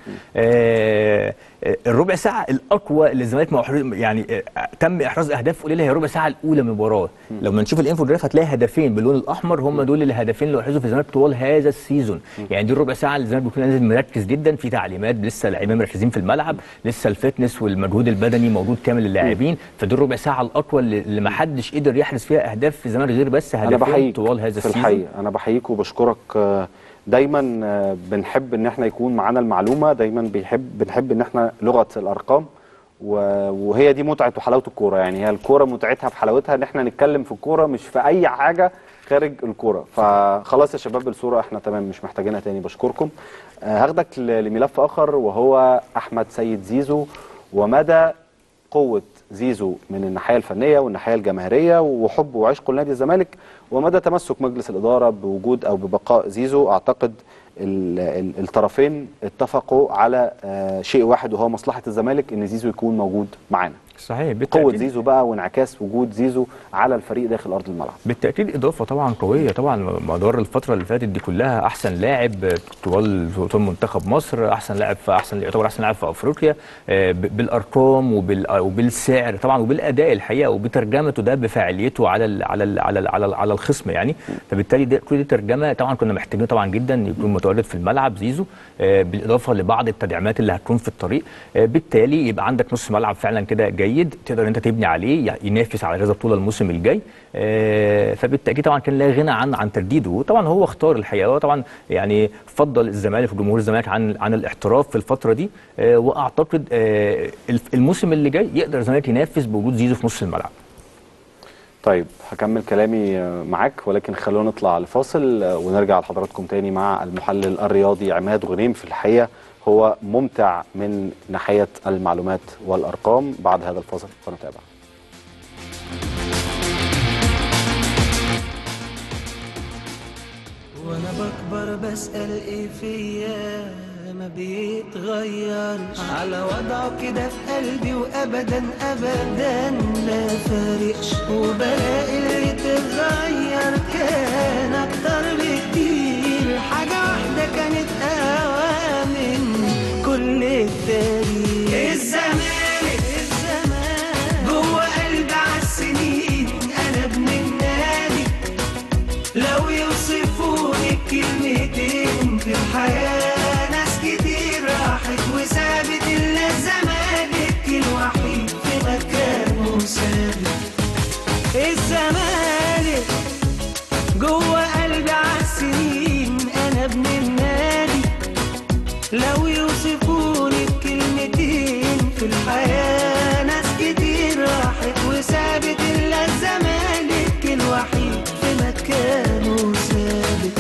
آه آه، الربع ساعه الاقوى اللي الزمالك ما أحرز يعني آه تم احراز اهداف قليله هي الربع ساعه الاولى من المباراه لما نشوف الانفو جراف هتلاقي هدفين باللون الاحمر هم دول الهدفين اللي احرزوا في الزمالك طوال هذا السيزون يعني دي الربع ساعه اللي الزمالك بيكون نازل مركز جدا في تعليمات لسه اللاعبين مركزين في الملعب لسه الفتنس والمجهود البدني موجود كامل للاعبين فدي الربع ساعه الاقوى اللي اللي ما حدش قدر يحرز فيها اهداف في الزمالك غير بس انا هدفين بحييك طوال هذا في السيزون الحقيقه انا بحييك وبشكرك آه، دايما آه، بنحب ان احنا يكون معانا المعلومه دايما بيحب بنحب ان احنا لغه الارقام و- وهي دي متعه وحلاوه الكوره يعني هي الكوره متعتها في حلاوتها ان احنا نتكلم في الكوره مش في اي حاجه خارج الكوره فخلاص يا شباب الصوره احنا تمام مش محتاجينها تاني بشكركم آه، هاخدك ل- لملف اخر وهو احمد سيد زيزو ومدى قوة زيزو من الناحية الفنية والناحية الجماهيرية وحبه وعشقه لنادي الزمالك ومدى تمسك مجلس الإدارة بوجود أو ببقاء زيزو أعتقد ال- ال- الطرفين اتفقوا على آه، شيء واحد وهو مصلحة الزمالك إن زيزو يكون موجود معانا صحيح قوة بالتأكيد زيزو بقى وانعكاس وجود زيزو على الفريق داخل أرض الملعب بالتاكيد اضافه طبعا قويه طبعا مدار الفتره اللي فاتت دي كلها احسن لاعب طوال طوال منتخب مصر احسن لاعب في احسن يعتبر احسن لاعب في افريقيا آه، ب- بالارقام وبال وبالسعر طبعا وبالاداء الحقيقه وبترجمته ده بفاعليته على ال على ال على ال على, ال على الخصم يعني فبالتالي ده كل دي ترجمه طبعا كنا محتاجين طبعا جدا يكون متواجد في الملعب زيزو آه، بالاضافه لبعض التدعيمات اللي هتكون في الطريق آه، بالتالي يبقى عندك نص ملعب فعلا كده جيد تقدر انت تبني عليه ي- ينافس على هذا البطوله الموسم الجاي آه، فبالتاكيد طبعا كان لا غنى عن عن تجديده وطبعا هو اختار الحقيقه هو طبعا يعني فضل الزمالك وجمهور الزمالك عن عن الاحتراف في الفتره دي آه، واعتقد آه، الف- الموسم اللي جاي يقدر الزمالك ينافس بوجود زيزو في نص الملعب طيب هكمل كلامي آه، معاك ولكن خلونا نطلع لفاصل آه، ونرجع لحضراتكم تاني مع المحلل الرياضي عماد غنيم في الحقيقة هو ممتع من ناحية المعلومات والأرقام بعد هذا الفاصل ونتابع وانا بكبر بسأل ايه فيا ما بيتغيرش على وضعه كده في قلبي وابدا ابدا ما فارقش وبلاقي اللي تغير كان اكتر بكتير حاجة واحدة كانت اقوى من كل التاريخ الزمالك الزمالك جوه قلبي عالسنين انا ابن النادي لو يوصفوني بكلمتين في الحياة ناس كتير راحت وسابت إلا الزمالك الوحيد في مكانه ثابت الزمالك جوه قلبي عالسنين أنا ابن النادي لو يوصفوني بكلمتين في الحياة ناس كتير راحت وسابت إلا الزمالك الوحيد في مكانه ثابت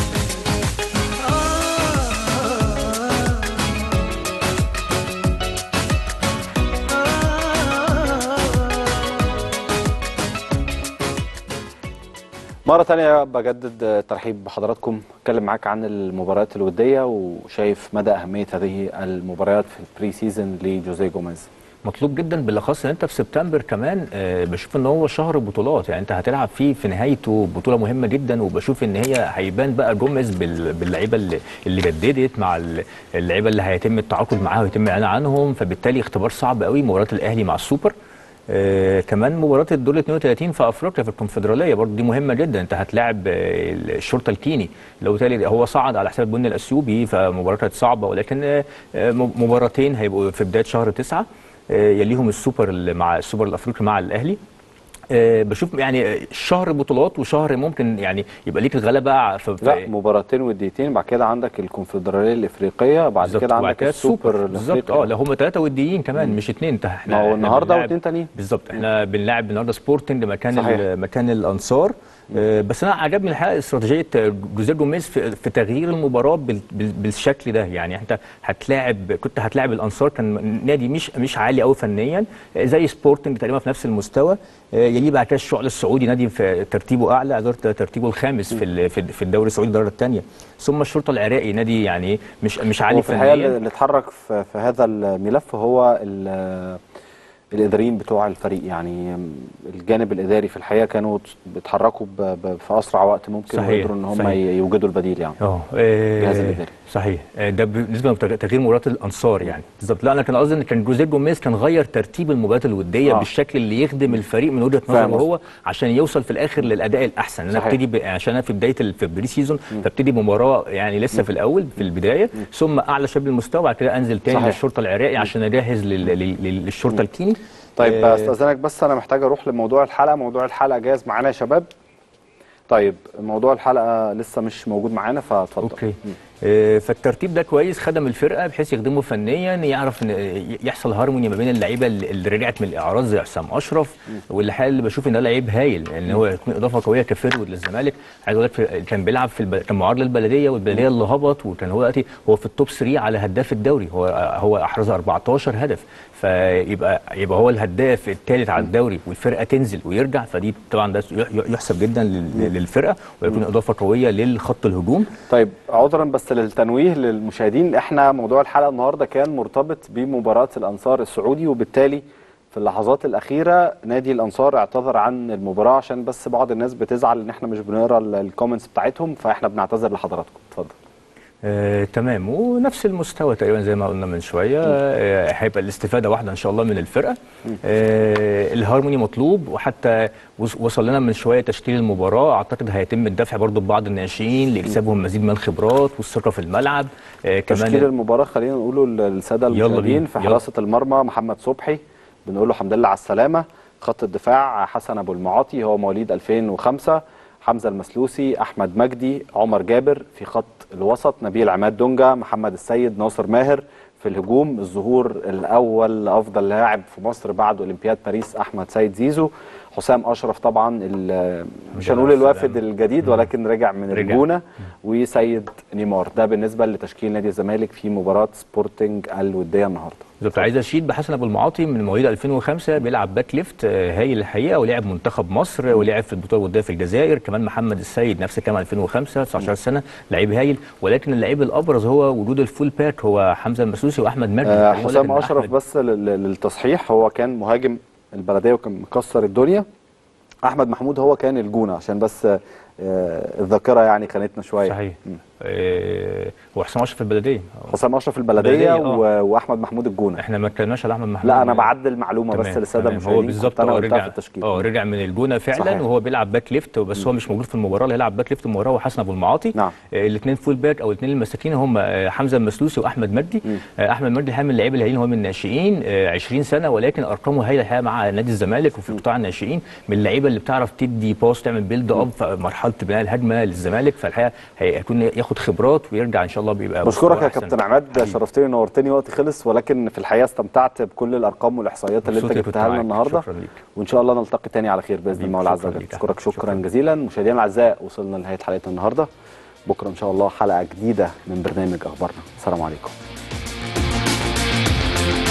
مرة تانية بجدد الترحيب بحضراتكم اتكلم معاك عن المباريات الودية وشايف مدى أهمية هذه المباريات في البري سيزون لجوزيه جوميز مطلوب جدا بالاخص ان انت في سبتمبر كمان آه، بشوف ان هو شهر بطولات يعني انت هتلعب فيه في نهايته بطوله مهمه جدا وبشوف ان هي هيبان بقى جوميز بال- باللعيبه اللي, اللي جددت مع ال- اللعيبه اللي هيتم التعاقد معاها ويتم الاعلان عنهم فبالتالي اختبار صعب قوي مباراه الاهلي مع السوبر آه كمان مباراه الدور 32 في افريقيا في الكونفدراليه برضه دي مهمه جدا انت هتلاعب آه الشرطه الكيني لو بالتالي هو صعد على حساب البني الاثيوبي فمباراه كانت صعبه ولكن آه آه، مباراتين هيبقوا في بدايه شهر تسعة آه، يليهم السوبر اللي مع السوبر الافريقي مع الاهلي آه، بشوف يعني شهر بطولات وشهر ممكن يعني يبقى ليك الغلبه في في- لا مباراتين وديتين بعد كده عندك الكونفدرالية الإفريقية بعد بالظبط، كده وبعد عندك كده السوبر بالظبط اه لا هم ثلاثه وديين كمان مش اثنين انت احنا ما هو إحنا النهارده بنلعب- واثنين تانيين بالظبط احنا بنلعب النهارده سبورتنج مكان صحيح. ال- مكان الانصار آه، بس انا عجبني الحقيقه استراتيجيه جوزيه جوميز في, في تغيير المباراه بال بال بالشكل ده يعني انت هتلاعب كنت هتلاعب الانصار كان نادي مش مش عالي قوي فنيا آه، زي سبورتنج تقريبا في نفس المستوى آه، يليه بعد كده الشعل السعودي نادي في ترتيبه اعلى عايز أقول ترتيبه الخامس في ال- في في الدوري السعودي الدرجه الثانيه ثم الشرطه العراقي نادي يعني مش مش عالي هو في الحقيقه فنيا اللي اتحرك في, في هذا الملف هو ال- الاداريين بتوع الفريق يعني الجانب الاداري في الحقيقه كانوا بيتحركوا ب- ب- في اسرع وقت ممكن صحيح، وقدروا ان هم صحيح. يوجدوا البديل يعني اه الجهاز آه، الإداري. صحيح آه، ده بالنسبه لتغيير مباراه الانصار يعني بالظبط لا انا كان قصدي ان كان جوزيه جوميز كان غير ترتيب المباريات الوديه آه. آه. بالشكل اللي يخدم الفريق من وجهه فاهم نظره هو عشان يوصل في الاخر للاداء الاحسن انا صحيح. ابتدي ب... عشان انا في بدايه ال... في البري سيزون فابتدي بمباراه يعني لسه في الاول في البدايه ثم اعلى شبه المستوى بعد كده انزل تاني صحيح. للشرطه العراقي عشان اجهز لل... لل... لل- للشرطه الكيني طيب آه، استاذنك بس انا محتاج اروح لموضوع الحلقه موضوع الحلقه جاهز معانا يا شباب طيب موضوع الحلقه لسه مش موجود معانا فاتفضل اوكي آه، فالترتيب ده كويس خدم الفرقه بحيث يخدمه فنيا يعرف ان يحصل هارموني ما بين اللعيبه اللي اللي رجعت من الاعراض زي حسام اشرف والحقيقه اللي بشوف ان ده لعيب هايل لان هو يكون اضافه قويه كفيرود للزمالك عايز اقول لك في- كان بيلعب في الب... كان معار للبلديه والبلديه اللي هبط وكان هو دلوقتي هو في التوب 3 على هداف الدوري هو هو احرز 14 هدف فيبقى يبقى هو الهداف الثالث على الدوري والفرقه تنزل ويرجع فدي طبعا ده يح- يحسب جدا لل- للفرقه ويكون اضافه قويه للخط الهجوم طيب عذرا بس للتنويه للمشاهدين احنا موضوع الحلقه النهارده كان مرتبط بمباراه الانصار السعودي وبالتالي في اللحظات الاخيره نادي الانصار اعتذر عن المباراه عشان بس بعض الناس بتزعل ان احنا مش بنقرا ال- الكومنتس بتاعتهم فاحنا بنعتذر لحضراتكم اتفضل آه، تمام ونفس المستوى تقريبا زي ما قلنا من شويه آه، هيبقى الاستفاده واحده ان شاء الله من الفرقه آه، الهارموني مطلوب وحتى وص- وصل لنا من شويه تشكيل المباراه اعتقد هيتم الدفع برضو ببعض الناشئين لاكسابهم مزيد من الخبرات والثقه في الملعب آه، تشكيل المباراه خلينا نقوله للساده يلا المشاهدين بينا، في يلا. حراسه المرمى محمد صبحي بنقول له الحمد لله على السلامه خط الدفاع حسن ابو المعاطي هو مواليد 2005 حمزه المسلوسي احمد مجدي عمر جابر في خط الوسط نبيل عماد دونجا محمد السيد ناصر ماهر في الهجوم الظهور الاول لافضل لاعب في مصر بعد اولمبياد باريس احمد سيد زيزو حسام اشرف طبعا ال- مش لله هنقول على الوافد السلامة. الجديد ولكن رجع من رجع. الجونه وسيد نيمار ده بالنسبه لتشكيل نادي الزمالك في مباراه سبورتنج الوديه النهارده بالظبط عايز اشيد بحسن ابو المعاطي من مواليد 2005 بيلعب باك ليفت آه، هايل الحقيقه ولعب منتخب مصر ولعب في البطوله الوديه في الجزائر كمان محمد السيد نفس الكلام 2005 19 سنه لعيب هايل ولكن اللعيب الابرز هو وجود الفول باك هو حمزه المسوسي واحمد مجدي آه خليني أقول لك حسام إن اشرف أحمد- بس لل- للتصحيح هو كان مهاجم البلديه وكان مكسر الدنيا احمد محمود هو كان الجونه عشان بس آه الذاكره يعني خانتنا شويه صحيح آه، هو حسام اشرف في البلديه حسام اشرف البلديه البلدية، و... واحمد محمود الجونه احنا ما اتكلمناش على احمد محمود لا انا بعدل معلومه بس تمام، للساده تمام. المشاهدين هو بالظبط كنت انا اه قلتها رجع في التشكيل اه رجع من الجونه فعلا صحيح. وهو بيلعب باك ليفت بس هو مش موجود في المباراه اللي هيلعب باك ليفت المباراه هو حسن ابو المعاطي نعم الاثنين فول باك او الاثنين المساكين هم آه، حمزه المسلوسي واحمد مجدي آه، احمد مجدي الحقيقه من اللعيبه الهايلين هو من الناشئين آه، 20 سنه ولكن ارقامه هايله الحقيقه مع نادي الزمالك وفي قطاع الناشئين من اللعيبه اللي بتعرف تدي باس تعمل بيلد اب في مرحله بناء الهجمه للزمالك فالحقيقه هيكون ياخد خبرات ويرجع ان شاء الله بيبقى بشكرك مستواه يا أحسن. كابتن عماد شرفتني ونورتني وقت خلص ولكن في الحقيقه استمتعت بكل الارقام والاحصائيات اللي انت مبسوط إني كنت جبتها لنا معاك. النهارده شكرا ليك وان شاء الله نلتقي تاني على خير باذن حبيبي، الله عز شكرا وجل ليك يا اشكرك أحمد. شكرا شكرا. جزيلا مشاهدينا الاعزاء وصلنا لنهايه حلقتنا النهارده بكره ان شاء الله حلقه جديده من برنامج اخبارنا السلام عليكم